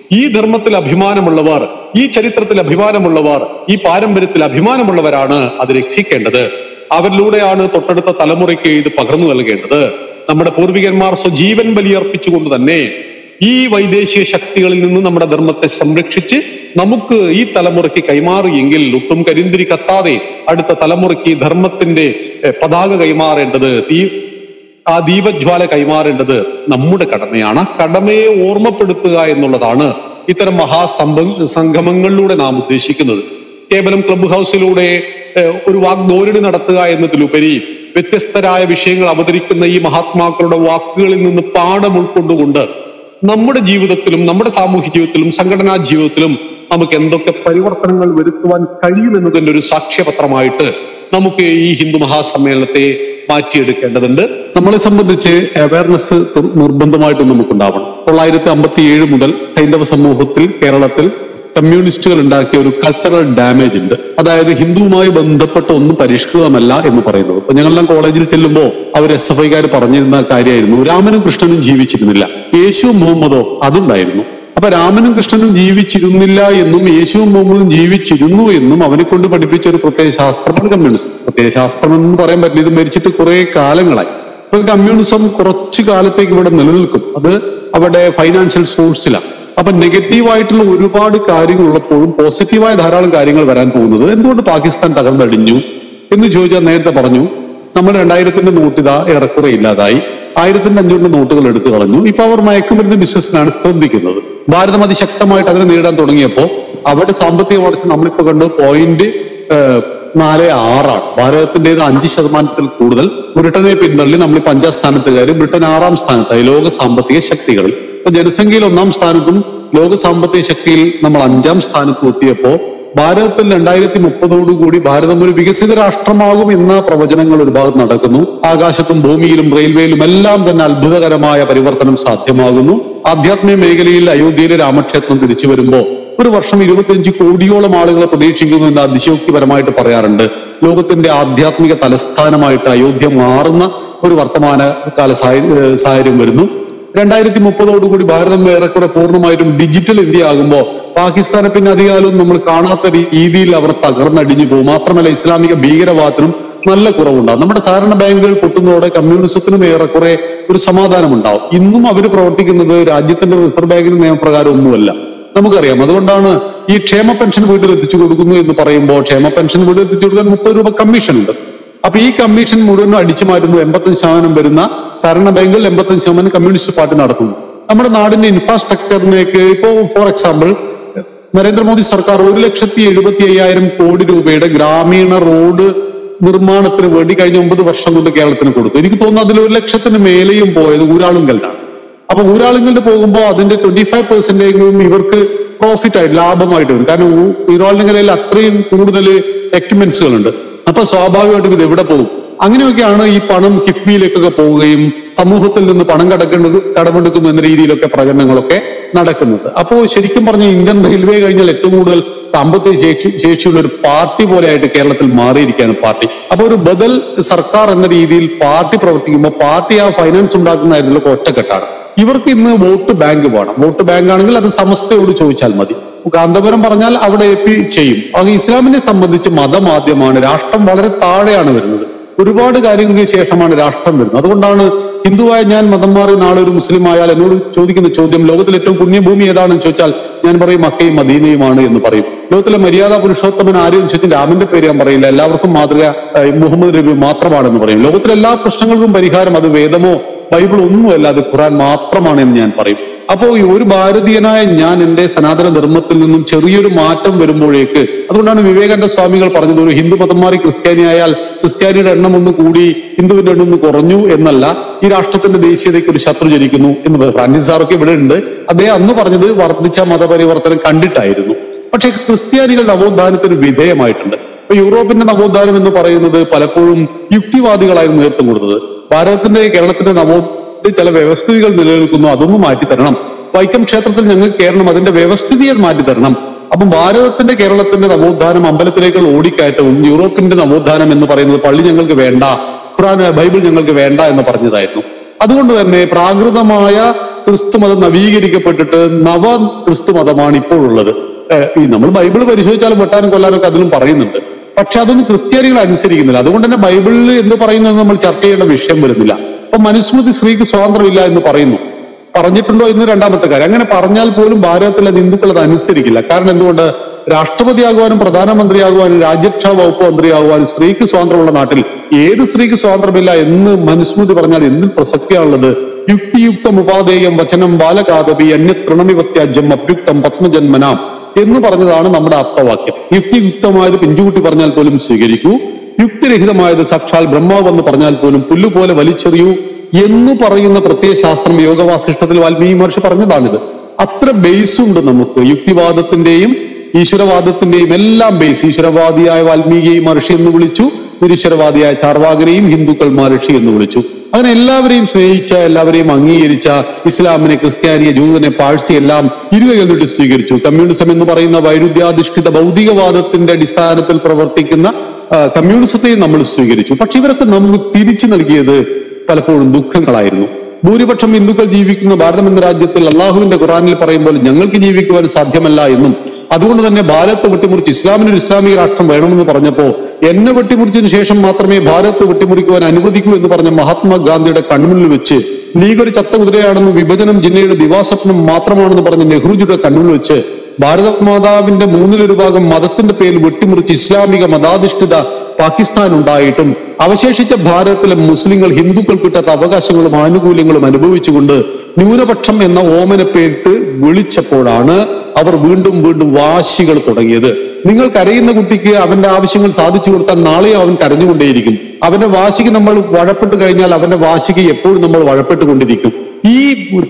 ഈ ധർമ്മത്തിൽ അഭിമാനമുള്ളവർ ഈ ചരിത്രത്തിൽ അഭിമാനമുള്ളവർ ഈ പാരമ്പര്യത്തിൽ അഭിമാനമുള്ളവരാണ് അത് രക്ഷിക്കേണ്ടത് അവരിലൂടെയാണ് തൊട്ടടുത്ത തലമുറയ്ക്ക് ഇത് പകർന്നു നൽകേണ്ടത് നമ്മുടെ പൂർവികന്മാർ സ്വജീവൻ ബലിയർപ്പിച്ചുകൊണ്ട് തന്നെ ഈ വൈദേശിക ശക്തികളിൽ നിന്ന് നമ്മുടെ ധർമ്മത്തെ സംരക്ഷിച്ച് നമുക്ക് ഈ തലമുറയ്ക്ക് കൈമാറിയെങ്കിൽ ഒട്ടും കരിന്തിരി കത്താതെ അടുത്ത തലമുറയ്ക്ക് ഈ ധർമ്മത്തിന്റെ എഹ്, പതാക കൈമാറേണ്ടത് ഈ ആ ദീപജ്വാല കൈമാറേണ്ടത് നമ്മുടെ കടമയാണ് ആ കടമയെ ഓർമ്മപ്പെടുത്തുക എന്നുള്ളതാണ് ഇത്തരം മഹാസംഭ സംഗമങ്ങളിലൂടെ നാം ഉദ്ദേശിക്കുന്നത് കേവലം ക്ലബ് ഹൗസിലൂടെ ഏഹ്, ഒരു വാഗ്ദോരണി നടത്തുക എന്നതിലുപരി വ്യത്യസ്തരായ വിഷയങ്ങൾ അവതരിക്കുന്ന ഈ മഹാത്മാക്കളുടെ വാക്കുകളിൽ നിന്ന് പാഠം ഉൾക്കൊണ്ടുകൊണ്ട് നമ്മുടെ ജീവിതത്തിലും നമ്മുടെ സാമൂഹ്യ ജീവിതത്തിലും സംഘടനാ ജീവിതത്തിലും നമുക്ക് എന്തൊക്കെ പരിവർത്തനങ്ങൾ വരുത്തുവാൻ കഴിയുമെന്നതിന്റെ ഒരു സാക്ഷ്യപത്രമായിട്ട് നമുക്ക് ഈ ഹിന്ദു മഹാസമ്മേളനത്തെ മാറ്റിയെടുക്കേണ്ടതുണ്ട് നമ്മളെ സംബന്ധിച്ച് അവയർനെസ് നിർബന്ധമായിട്ടും നമുക്കുണ്ടാവണം തൊള്ളായിരത്തി അമ്പത്തി ഏഴ് മുതൽ ഹൈന്ദവ സമൂഹത്തിൽ കേരളത്തിൽ കമ്മ്യൂണിസ്റ്റുകൾ ഉണ്ടാക്കിയ ഒരു കൾച്ചറൽ ഡാമേജ് ഉണ്ട് അതായത് ഹിന്ദുവുമായി ബന്ധപ്പെട്ട ഒന്നും പരിഷ്കൃതമല്ല എന്ന് പറയുന്നത് അപ്പൊ ഞങ്ങളെല്ലാം കോളേജിൽ ചെല്ലുമ്പോൾ അവർ എസ് എഫ് ഐക്കാർ പറഞ്ഞിരുന്ന കാര്യമായിരുന്നു രാമനും കൃഷ്ണനും ജീവിച്ചിരുന്നില്ല യേശുവും മുഹമ്മദോ അതുണ്ടായിരുന്നു അപ്പൊ രാമനും കൃഷ്ണനും ജീവിച്ചിരുന്നില്ല എന്നും യേശുവും മുഹമ്മദും ജീവിച്ചിരുന്നു എന്നും അവനെ കൊണ്ട് പഠിപ്പിച്ച ഒരു പ്രത്യയ ശാസ്ത്രമാണ് കമ്മ്യൂണിസം പ്രത്യയ ശാസ്ത്രം എന്ന് പറയാൻ പറ്റില്ല ഇത് മരിച്ചിട്ട് കുറെ കാലങ്ങളായി അപ്പൊ കമ്മ്യൂണിസം കുറച്ചു കാലത്തേക്ക് ഇവിടെ നിലനിൽക്കും അത് അവിടെ ഫൈനാൻഷ്യൽ സോഴ്സിലാണ് അപ്പൊ നെഗറ്റീവായിട്ടുള്ള ഒരുപാട് കാര്യങ്ങൾ ഉള്ളപ്പോഴും പോസിറ്റീവായ ധാരാളം കാര്യങ്ങൾ വരാൻ പോകുന്നത് എന്തുകൊണ്ട് പാകിസ്ഥാൻ തകർന്നടിഞ്ഞു എന്ന് ചോദിച്ചാൽ നേരത്തെ പറഞ്ഞു നമ്മൾ രണ്ടായിരത്തിന്റെ നോട്ട് ഇതാ ഏറെക്കുറെ ഇല്ലാതായി ആയിരത്തിന്റെ അഞ്ഞൂറിന്റെ നോട്ടുകൾ എടുത്തു കളഞ്ഞു ഇപ്പൊ അവർ മയക്കുമരുന്ന് ബിസിനസ്സിനാണ് ശ്രദ്ധിക്കുന്നത് ഭാരതം അതിശക്തമായിട്ട് അതിനെ നേരിടാൻ തുടങ്ങിയപ്പോ അവരുടെ സാമ്പത്തിക വളർച്ച നമ്മളിപ്പോ കണ്ടു പോയിന്റ് നാല് ആറാണ് ഭാരതത്തിന്റേത് അഞ്ച് ശതമാനത്തിൽ കൂടുതൽ ബ്രിട്ടനെ പിന്തള്ളി നമ്മളിപ്പോ അഞ്ചാം സ്ഥാനത്ത് കയറി ബ്രിട്ടൻ ആറാം സ്ഥാനത്തായി ലോക സാമ്പത്തിക ശക്തികളിൽ ഇപ്പൊ ജനസംഖ്യയിൽ ഒന്നാം സ്ഥാനത്തും ലോക സാമ്പത്തിക ശക്തിയിൽ നമ്മൾ അഞ്ചാം സ്ഥാനത്തും എത്തിയപ്പോ ഭാരതത്തിൽ രണ്ടായിരത്തി മുപ്പതോടുകൂടി ഭാരതം ഒരു വികസിത രാഷ്ട്രമാകും എന്ന പ്രവചനങ്ങൾ ഒരു ഭാഗത്ത് നടക്കുന്നു ആകാശത്തും ഭൂമിയിലും റെയിൽവേയിലും എല്ലാം തന്നെ അത്ഭുതകരമായ പരിവർത്തനം സാധ്യമാകുന്നു ആധ്യാത്മിക മേഖലയിൽ അയോധ്യയിലെ രാമക്ഷേത്രം തിരിച്ചു വരുമ്പോ ഒരു വർഷം ഇരുപത്തിയഞ്ച് കോടിയോളം ആളുകളെ പ്രതീക്ഷിക്കുന്നു എന്ന് അതിശയോക്തിപരമായിട്ട് പറയാറുണ്ട് ലോകത്തിന്റെ ആധ്യാത്മിക തലസ്ഥാനമായിട്ട് അയോധ്യ മാറുന്ന ഒരു വർത്തമാന കാല സാഹ- ഏഹ് സാഹചര്യം വരുന്നു രണ്ടായിരത്തി മുപ്പതോടുകൂടി ഭാരതം ഏറെക്കുറെ പൂർണ്ണമായിട്ടും ഡിജിറ്റൽ ഇന്ത്യ ആകുമ്പോൾ പാകിസ്ഥാനെ പിന്നെ അധികാലവും നമ്മൾ കാണാത്ത രീതിയിൽ അവർ തകർന്നടിഞ്ഞു പോകും മാത്രമല്ല ഇസ്ലാമിക ഭീകരവാദത്തിനും നല്ല കുറവുണ്ടാവും നമ്മുടെ സാധാരണ ബാങ്കുകൾ പൊട്ടുന്നതോടെ കമ്മ്യൂണിസത്തിനും ഏറെക്കുറെ ഒരു സമാധാനം ഉണ്ടാവും ഇന്നും അവർ പ്രവർത്തിക്കുന്നത് രാജ്യത്തിന്റെ റിസർവ് ബാങ്കിന്റെ നിയമപ്രകാരം ഒന്നുമല്ല നമുക്കറിയാം അതുകൊണ്ടാണ് ഈ ക്ഷേമ പെൻഷൻ വീട്ടിൽ എത്തിച്ചു കൊടുക്കുന്നു എന്ന് പറയുമ്പോൾ ക്ഷേമ പെൻഷൻ വീട്ടിൽ എത്തിച്ചു കൊടുക്കാൻ മുപ്പത് രൂപ കമ്മീഷൻ ഉണ്ട് അപ്പൊ ഈ കമ്മീഷൻ മുഴുവനും അടിച്ചു മാറ്റുന്നു എൺപത്തഞ്ച് ശതമാനം വരുന്ന സഹകരണ ബാങ്കിൽ എൺപത്തഞ്ച് ശതമാനം കമ്മ്യൂണിസ്റ്റ് പാർട്ടി നടത്തുന്നു നമ്മുടെ നാടിന്റെ ഇൻഫ്രാസ്ട്രക്ചറിലേക്ക് ഇപ്പോ ഫോർ എക്സാമ്പിൾ നരേന്ദ്രമോദി സർക്കാർ ഒരു ലക്ഷത്തി എഴുപത്തി അയ്യായിരം കോടി രൂപയുടെ ഗ്രാമീണ റോഡ് നിർമ്മാണത്തിന് വേണ്ടി കഴിഞ്ഞ ഒമ്പത് വർഷം കൊണ്ട് കേരളത്തിന് കൊടുത്തു എനിക്ക് തോന്നുന്നു അതിൽ ഒരു ലക്ഷത്തിന് മേലെയും പോയത് ഊരാളുങ്കലിനാണ് അപ്പൊ ഊരാളുങ്കലിൽ പോകുമ്പോൾ അതിന്റെ ട്വന്റി ഫൈവ് പെർസെന്റേജും ഇവർക്ക് പ്രോഫിറ്റ് ആയിട്ട് ലാഭമായിട്ട് വരും കാരണം ഊ- ഊരാളുങ്കലയിൽ അത്രയും കൂടുതൽ എക്യുപ്മെന്റ്സുകൾ ഉണ്ട് അപ്പൊ സ്വാഭാവികമായിട്ടും ഇത് എവിടെ പോകും അങ്ങനെയൊക്കെയാണ് ഈ പണം കിഫ്ബിയിലേക്കൊക്കെ പോവുകയും സമൂഹത്തിൽ നിന്ന് പണം കടക്കേണ്ടത് കടമെടുക്കുന്നു എന്ന രീതിയിലൊക്കെ പ്രചരണങ്ങളൊക്കെ നടക്കുന്നത് അപ്പോ ശരിക്കും പറഞ്ഞ ഇന്ത്യൻ റെയിൽവേ കഴിഞ്ഞാൽ ഏറ്റവും കൂടുതൽ സാമ്പത്തിക ശേഷി ശേഷിയുള്ള ഒരു പാർട്ടി പോലെയായിട്ട് കേരളത്തിൽ മാറിയിരിക്കുകയാണ് പാർട്ടി അപ്പൊ ഒരു ബദൽ സർക്കാർ എന്ന രീതിയിൽ പാർട്ടി പ്രവർത്തിക്കുമ്പോൾ പാർട്ടി ആ ഫൈനാൻസ് ഉണ്ടാക്കുന്ന കാര്യത്തിലൊക്കെ ഒറ്റക്കെട്ടാണ് ഇവർക്ക് ഇന്ന് വോട്ട് ബാങ്ക് വേണം വോട്ട് ബാങ്ക് ആണെങ്കിൽ അത് സമസ്തയോട് ചോദിച്ചാൽ മതി കാന്തപുരം പറഞ്ഞാൽ അവിടെ എ പി ചെയ്യും അത് ഇസ്ലാമിനെ സംബന്ധിച്ച് മതമാദ്യമാണ് രാഷ്ട്രം വളരെ താഴെയാണ് വരുന്നത് ഒരുപാട് കാര്യങ്ങൾക്ക് ശേഷമാണ് രാഷ്ട്രം വരുന്നത് അതുകൊണ്ടാണ് ഹിന്ദുവായ ഞാൻ മതം മാറി നാളെ ഒരു മുസ്ലിം ആയാൽ എന്നോട് ചോദിക്കുന്ന ചോദ്യം ലോകത്തിൽ ഏറ്റവും പുണ്യഭൂമി ഏതാണെന്ന് ചോദിച്ചാൽ ഞാൻ പറയും മക്കയും മദീനയുമാണ് എന്ന് പറയും ലോകത്തിലെ മര്യാദ പുരുഷോത്തമൻ ആരെയും ചോദിച്ചാൽ രാമന്റെ പേര് ഞാൻ പറയില്ല എല്ലാവർക്കും മാതൃക ഏഹ്, മുഹമ്മദ് നബി മാത്രമാണെന്ന് പറയും ലോകത്തിലെ എല്ലാ പ്രശ്നങ്ങൾക്കും പരിഹാരം അത് വേദമോ ബൈബിൾ ഒന്നുമല്ല അത് ഖുറാൻ മാത്രമാണ് എന്ന് ഞാൻ പറയും അപ്പോ ഈ ഒരു ഭാരതീയനായ ഞാൻ എന്റെ സനാതന ധർമ്മത്തിൽ നിന്നും ചെറിയൊരു മാറ്റം വരുമ്പോഴേക്ക് അതുകൊണ്ടാണ് വിവേകാനന്ദ സ്വാമികൾ പറഞ്ഞത് ഒരു ഹിന്ദു മതം മാറി ക്രിസ്ത്യാനിയായാൽ ക്രിസ്ത്യാനിയുടെ എണ്ണം ഒന്ന് കൂടി ഹിന്ദുവിന്റെ എണ്ണം ഒന്ന് കുറഞ്ഞു എന്നല്ല ഈ രാഷ്ട്രത്തിന്റെ ദേശീയതയ്ക്ക് ഒരു ശത്രു ജനിക്കുന്നു എന്ന് പറയും. ഫ്രാൻസിസ് സാറൊക്കെ ഇവിടെ ഉണ്ട് അദ്ദേഹം അന്ന് പറഞ്ഞത് വർദ്ധിച്ച മതപരിവർത്തനം കണ്ടിട്ടായിരുന്നു പക്ഷെ ക്രിസ്ത്യാനികൾ നവോത്ഥാനത്തിന് വിധേയമായിട്ടുണ്ട് ഇപ്പൊ യൂറോപ്പിന്റെ നവോത്ഥാനം എന്ന് പറയുന്നത് പലപ്പോഴും യുക്തിവാദികളായിരുന്നു നേതൃത്വം കൊടുത്തത് ഭാരതത്തിന്റെ കേരളത്തിന്റെ നവോത്ഥാനത്തിൽ ചില വ്യവസ്ഥിതികൾ നിലനിൽക്കുന്നു അതൊന്നും മാറ്റിത്തരണം വൈക്കം ക്ഷേത്രത്തിൽ ഞങ്ങൾക്ക് കയറണം അതിന്റെ വ്യവസ്ഥിതിയെ മാറ്റിത്തരണം അപ്പം ഭാരതത്തിന്റെ കേരളത്തിന്റെ നവോത്ഥാനം അമ്പലത്തിലേക്കുള്ള ഓടിക്കയറ്റവും യൂറോപ്പിന്റെ നവോത്ഥാനം എന്ന് പറയുന്നത് പള്ളി ഞങ്ങൾക്ക് വേണ്ട ഖുറാൻ ബൈബിൾ ഞങ്ങൾക്ക് വേണ്ട എന്ന് പറഞ്ഞതായിരുന്നു അതുകൊണ്ട് തന്നെ പ്രാകൃതമായ ക്രിസ്തു മതം നവീകരിക്കപ്പെട്ടിട്ട് നവ ക്രിസ്തു മതമാണ് ഇപ്പോഴുള്ളത് ഏഹ് ഈ നമ്മൾ ബൈബിൾ പരിശോധിച്ചാലും വെട്ടാനും കൊല്ലാനും ഒക്കെ അതിലും പറയുന്നുണ്ട് പക്ഷെ അതൊന്നും ക്രിസ്ത്യാനികൾ അനുസരിക്കുന്നില്ല അതുകൊണ്ട് തന്നെ ബൈബിളിൽ എന്ത് പറയുന്നു എന്ന് നമ്മൾ ചർച്ച ചെയ്യേണ്ട വിഷയം വരുന്നില്ല അപ്പൊ മനുസ്മൃതി സ്ത്രീക്ക് സ്വാതന്ത്ര്യമില്ല എന്ന് പറയുന്നു പറഞ്ഞിട്ടുണ്ടോ എന്ന് രണ്ടാമത്തെ കാര്യം അങ്ങനെ പറഞ്ഞാൽ പോലും ഭാരതത്തിലെ ഹിന്ദുക്കൾ അത് അനുസരിക്കില്ല കാരണം എന്തുകൊണ്ട് രാഷ്ട്രപതിയാകുവാനും പ്രധാനമന്ത്രിയാകുവാനും രാജ്യരക്ഷാ വകുപ്പ് മന്ത്രിയാകുവാനും സ്ത്രീക്ക് സ്വാതന്ത്ര്യമുള്ള നാട്ടിൽ ഏത് സ്ത്രീക്ക് സ്വാതന്ത്ര്യമില്ല എന്ന് മനുസ്മൃതി പറഞ്ഞാൽ എന്തിൽ പ്രസക്തിയാണുള്ളത് യുക്തിയുക്തം ഉപാധേയം വചനം ബാലകാദപി അന്യതൃണമിവത്യാജ്യം അഭ്യുക്തം പത്മജന്മനാം എന്ന് പറഞ്ഞതാണ് നമ്മുടെ അർത്ഥവാക്യം യുക്തിയുക്തമായത് പിഞ്ചുകുട്ടി പറഞ്ഞാൽ പോലും സ്വീകരിക്കൂ യുക്തിരഹിതമായത് സാക്ഷാൽ ബ്രഹ്മാവ് എന്ന് പറഞ്ഞാൽ പോലും പുല്ലുപോലെ വലിച്ചെറിയൂ എന്ന് പറയുന്ന പ്രത്യയ ശാസ്ത്രം യോഗവാസിഷ്ടത്തിൽ വാൽമീകി മഹർഷി പറഞ്ഞതാണിത് അത്ര ബേസ് ഉണ്ട് നമുക്ക് യുക്തിവാദത്തിന്റെയും ഈശ്വരവാദത്തിന്റെയും എല്ലാം ബേസ് ഈശ്വരവാദിയായ വാൽമീകിയെയും മഹർഷി എന്ന് വിളിച്ചു നിരീശ്വരവാദിയായ ചാർവാകനെയും ഹിന്ദുക്കൾ മഹർഷി എന്ന് വിളിച്ചു അങ്ങനെ എല്ലാവരെയും സ്നേഹിച്ച എല്ലാവരെയും അംഗീകരിച്ച ഇസ്ലാമിനെ ക്രിസ്ത്യാനിയെ ജൂതനെ പാഴ്സി എല്ലാം ഇരുകൈ എന്നിട്ട് സ്വീകരിച്ചു കമ്മ്യൂണിസം എന്ന് പറയുന്ന വൈരുദ്ധ്യാധിഷ്ഠിത ഭൗതികവാദത്തിന്റെ അടിസ്ഥാനത്തിൽ പ്രവർത്തിക്കുന്ന ആ, കമ്മ്യൂണിസത്തെയും നമ്മൾ സ്വീകരിച്ചു പക്ഷെ ഇവരൊക്കെ നമുക്ക് തിരിച്ചു നൽകിയത് പലപ്പോഴും ദുഃഖങ്ങളായിരുന്നു ഭൂരിപക്ഷം ഹിന്ദുക്കൾ ജീവിക്കുന്ന ഭാരതം എന്ന രാജ്യത്തിൽ അള്ളാഹുവിന്റെ ഖുറാനിൽ പറയുമ്പോൾ ഞങ്ങൾക്ക് ജീവിക്കുവാൻ സാധ്യമല്ല എന്നും അതുകൊണ്ട് തന്നെ ഭാരത്ത് വെട്ടിമുറിച്ച് ഇസ്ലാമിനൊരു ഇസ്ലാമിക രാഷ്ട്രം വേണമെന്ന് പറഞ്ഞപ്പോ എന്നെ വെട്ടിമുറിച്ചതിന് ശേഷം മാത്രമേ ഭാരത്ത് വെട്ടിമുറിക്കുവാൻ അനുവദിക്കൂ എന്ന് പറഞ്ഞ മഹാത്മാഗാന്ധിയുടെ കൺമുന്നിൽ വെച്ച് ലീഗ് ഒരു ചത്ത കുതിരയാണെന്നും വിഭജനം ജില്ലയുടെ ദിവാസ്വപ്നം മാത്രമാണെന്ന് പറഞ്ഞ നെഹ്റുജിയുടെ കൺമുന്നിൽ വെച്ച് ഭാരത മാതാവിന്റെ മൂന്നിലൊരു ഭാഗം മതത്തിന്റെ പേരിൽ വെട്ടിമുറിച്ച് ഇസ്ലാമിക മതാധിഷ്ഠിത പാകിസ്ഥാൻ ഉണ്ടായിട്ടും അവശേഷിച്ച ഭാരതത്തിലെ മുസ്ലിങ്ങൾ ഹിന്ദുക്കൾ കിട്ടാത്ത അവകാശങ്ങളും ആനുകൂല്യങ്ങളും അനുഭവിച്ചുകൊണ്ട് ന്യൂനപക്ഷം എന്ന ഓമന പേരിട്ട് വിളിച്ചപ്പോഴാണ് അവർ വീണ്ടും വീണ്ടും വാശികൾ തുടങ്ങിയത് നിങ്ങൾ കരയുന്ന കുട്ടിക്ക് അവന്റെ ആവശ്യങ്ങൾ സാധിച്ചു കൊടുത്താൽ നാളെയും അവൻ കരഞ്ഞുകൊണ്ടേയിരിക്കും അവന്റെ വാശിക്ക് നമ്മൾ വഴപ്പെട്ട് കഴിഞ്ഞാൽ അവന്റെ വാശിക്ക് എപ്പോഴും നമ്മൾ വഴപ്പെട്ടുകൊണ്ടിരിക്കും ഈ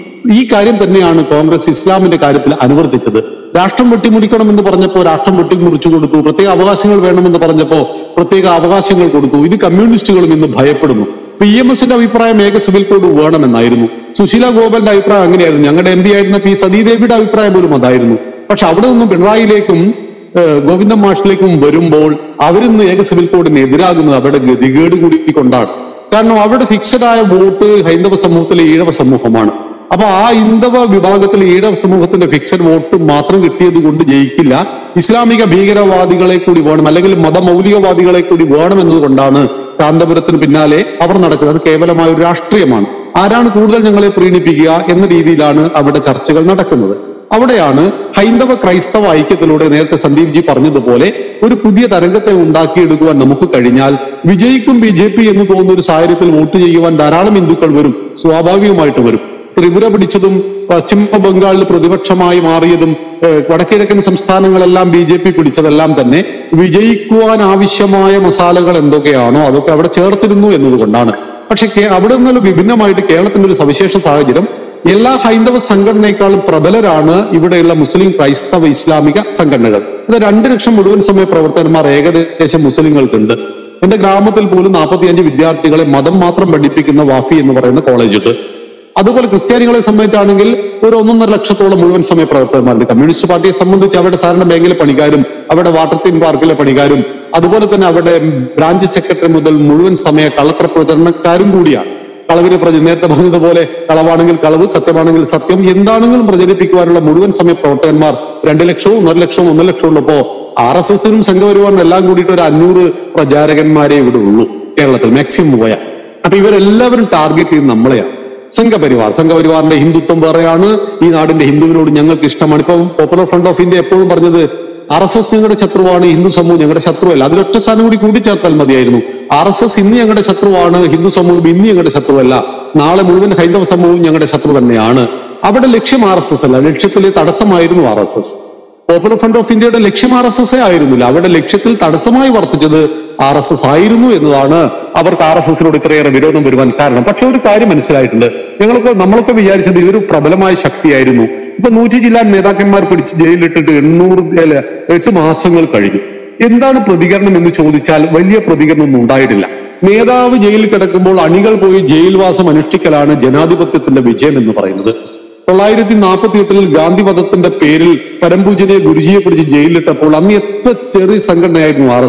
ഈ കാര്യം തന്നെയാണ് കോൺഗ്രസ് ഇസ്ലാമിന്റെ കാര്യത്തിൽ അനുവർത്തിച്ചത് രാഷ്ട്രം വെട്ടിമുറിക്കണമെന്ന് പറഞ്ഞപ്പോൾ രാഷ്ട്രം വെട്ടിമുറിച്ചു കൊടുത്തു പ്രത്യേക അവകാശങ്ങൾ വേണമെന്ന് പറഞ്ഞപ്പോൾ പ്രത്യേക അവകാശങ്ങൾ കൊടുത്തു ഇത് കമ്മ്യൂണിസ്റ്റുകളും ഇന്ന് ഭയപ്പെടുന്നു പി എം എസിന്റെ അഭിപ്രായം ഏക സിവിൽ കോഡ് വേണമെന്നായിരുന്നു സുശീല ഗോപാലിന്റെ അഭിപ്രായം അങ്ങനെയായിരുന്നു ഞങ്ങളുടെ എം പി ആയിരുന്ന പി സതീദേവിയുടെ അഭിപ്രായം പോലും അതായിരുന്നു പക്ഷെ അവിടെ നിന്നും പിണറായിലേക്കും ഏഹ് ഗോവിന്ദൻ മാഷിലേക്കും വരുമ്പോൾ അവരിന്ന് ഏക സിവിൽ കോഡിന് എതിരാകുന്നത് അവരുടെ ഗതികേട് കൂടി കൊണ്ടാണ് കാരണം അവരുടെ ഫിക്സഡ് ആയ വോട്ട് ഹൈന്ദവ സമൂഹത്തിലെ ഈഴവ സമൂഹമാണ് അപ്പൊ ആ ഹൈന്ദവ വിഭാഗത്തിലെ ഈഴവ സമൂഹത്തിന്റെ ഫിക്സഡ് വോട്ട് മാത്രം കിട്ടിയത് കൊണ്ട് ജയിക്കില്ല ഇസ്ലാമിക ഭീകരവാദികളെ കൂടി വേണം അല്ലെങ്കിൽ മതമൗലികവാദികളെ കൂടി വേണം എന്നതുകൊണ്ടാണ് കാന്തപുരത്തിന് പിന്നാലെ അവർ നടക്കുന്നത് അത് കേവലമായ ഒരു രാഷ്ട്രീയമാണ് ആരാണ് കൂടുതൽ ഞങ്ങളെ പ്രീണിപ്പിക്കുക എന്ന രീതിയിലാണ് അവിടെ ചർച്ചകൾ നടക്കുന്നത് അവിടെയാണ് ഹൈന്ദവ ക്രൈസ്തവ ഐക്യത്തിലൂടെ നേരത്തെ സന്ദീപ് ജി പറഞ്ഞതുപോലെ ഒരു പുതിയ തരംഗത്തെ ഉണ്ടാക്കിയെടുക്കുവാൻ നമുക്ക് കഴിഞ്ഞാൽ വിജയിക്കും ബി ജെ പി എന്ന് തോന്നുന്ന ഒരു സാഹചര്യത്തിൽ വോട്ട് ചെയ്യുവാൻ ധാരാളം ഹിന്ദുക്കൾ വരും സ്വാഭാവികമായിട്ട് വരും ത്രിപുര പിടിച്ചതും പശ്ചിമ ബംഗാളിൽ പ്രതിപക്ഷമായി മാറിയതും ഏഹ് വടക്കിഴക്കൻ സംസ്ഥാനങ്ങളെല്ലാം ബി ജെ പി പിടിച്ചതെല്ലാം തന്നെ വിജയിക്കുവാൻ ആവശ്യമായ മസാലകൾ എന്തൊക്കെയാണോ അതൊക്കെ അവിടെ ചേർത്തിരുന്നു എന്നതുകൊണ്ടാണ് പക്ഷെ കേ- അവിടെ നിന്നുള്ള വിഭിന്നമായിട്ട് കേരളത്തിന്റെ ഒരു സവിശേഷ സാഹചര്യം എല്ലാ ഹൈന്ദവ സംഘടനയെക്കാളും പ്രബലരാണ് ഇവിടെയുള്ള മുസ്ലിം ക്രൈസ്തവ ഇസ്ലാമിക സംഘടനകൾ ഇത് രണ്ട് ലക്ഷം മുഴുവൻ സമയ പ്രവർത്തകന്മാർ ഏകദേശം മുസ്ലിങ്ങൾക്കുണ്ട് എന്റെ ഗ്രാമത്തിൽ പോലും നാൽപ്പത്തിയഞ്ച് വിദ്യാർത്ഥികളെ മതം മാത്രം പഠിപ്പിക്കുന്ന വാഫി എന്ന് പറയുന്ന കോളേജ് ഉണ്ട് അതുപോലെ ക്രിസ്ത്യാനികളെ സംബന്ധിച്ചാണെങ്കിൽ ഒരു ഒന്നൊന്നര ലക്ഷത്തോളം മുഴുവൻ സമയ പ്രവർത്തകന്മാരുണ്ട് കമ്മ്യൂണിസ്റ്റ് പാർട്ടിയെ സംബന്ധിച്ച് അവരുടെ സാധാരണ ബാങ്കിലെ പണിക്കാരും അവിടെ വാട്ടർ തീം പാർക്കിലെ പണിക്കാരും അതുപോലെ തന്നെ അവിടെ ബ്രാഞ്ച് സെക്രട്ടറി മുതൽ മുഴുവൻ സമയ കള്ളത്ര പ്രചരണക്കാരും കൂടിയാണ് കളവിനെ പ്രച നേരത്തെ പറഞ്ഞതുപോലെ കളവാണെങ്കിൽ കളവ് സത്യമാണെങ്കിൽ സത്യം എന്താണെങ്കിലും പ്രചരിപ്പിക്കുവാനുള്ള മുഴുവൻ സമയ പ്രവർത്തകന്മാർ രണ്ട് ലക്ഷവും ഒന്നര ലക്ഷവും ഒന്നര ലക്ഷവും ഉള്ളപ്പോ ആർ എസ് എസിനും സംഘപരിവാറിനും എല്ലാം കൂടിയിട്ട് ഒരു അഞ്ഞൂറ് പ്രചാരകന്മാരെ ഇവിടെ ഉള്ളൂ കേരളത്തിൽ മാക്സിമം പോയാൽ അപ്പൊ ഇവരെല്ലാവരും ടാർഗറ്റ് ചെയ്യുന്നത് നമ്മളെയാണ് സംഘപരിവാർ സംഘപരിവാറിന്റെ ഹിന്ദുത്വം വേറെയാണ് ഈ നാടിന്റെ ഹിന്ദുവിനോട് ഞങ്ങൾക്ക് ഇഷ്ടമാണ് ഇപ്പം പോപ്പുലർ ഫ്രണ്ട് ഓഫ് ഇന്ത്യ എപ്പോഴും പറഞ്ഞത് ആർ എസ് എസ് ഞങ്ങളുടെ ശത്രുവാണ് ഹിന്ദു സമൂഹം ഞങ്ങളുടെ ശത്രുവല്ല അതിലൊറ്റ സ്ഥാനം കൂടി കൂട്ടിച്ചേർത്താൽ മതിയായിരുന്നു ആർ എസ് എസ് ഇന്ന് ഞങ്ങളുടെ ശത്രുവാണ് ഹിന്ദു സമൂഹം ഇന്ന് ഞങ്ങളുടെ ശത്രുവല്ല നാളെ മുഴുവൻ ഹൈന്ദവ സമൂഹവും ഞങ്ങളുടെ ശത്രു തന്നെയാണ് അവിടെ ലക്ഷ്യം ആർ എസ് എസ് അല്ല ലക്ഷ്യത്തിലെ തടസ്സമായിരുന്നു R S S popular front of ഇന്ത്യയുടെ ലക്ഷ്യം ആർ എസ് എസ് ആയിരുന്നില്ല അവരുടെ ലക്ഷ്യത്തിൽ തടസ്സമായി വർത്തിച്ചത് ആർ എസ് എസ് ആയിരുന്നു എന്നതാണ് അവർക്ക് ആർ എസ് എസിനോട് ഇത്രയേറെ വിരോധം വരുവാൻ കാരണം പക്ഷെ ഒരു കാര്യം മനസ്സിലായിട്ടുണ്ട് ഞങ്ങളൊക്കെ നമ്മളൊക്കെ വിചാരിച്ചത് ഇതൊരു പ്രബലമായ ശക്തിയായിരുന്നു ഇപ്പൊ നൂറ്റി ജില്ലാ നേതാക്കന്മാർ പിടിച്ച് ജയിലിലിട്ടിട്ട് എണ്ണൂറ് അല്ല, എട്ട് മാസങ്ങൾ കഴിഞ്ഞു എന്താണ് പ്രതികരണം എന്ന് ചോദിച്ചാൽ വലിയ പ്രതികരണം ഒന്നും ഉണ്ടായിട്ടില്ല നേതാവ് ജയിലിൽ കിടക്കുമ്പോൾ അണികൾ പോയി ജയിൽവാസം അനുഷ്ഠിക്കലാണ് ജനാധിപത്യത്തിന്റെ വിജയം എന്ന് പറയുന്നത് തൊള്ളായിരത്തി നാൽപ്പത്തി എട്ടിൽ ഗാന്ധി വധത്തിന്റെ പേരിൽ പരംപൂജനെ ഗുരുജിയെ പിടിച്ച് ജയിലിലിട്ടപ്പോൾ അന്ന് എത്ര ചെറിയ സംഘടനയായിരുന്നു ആർ എസ് എസ്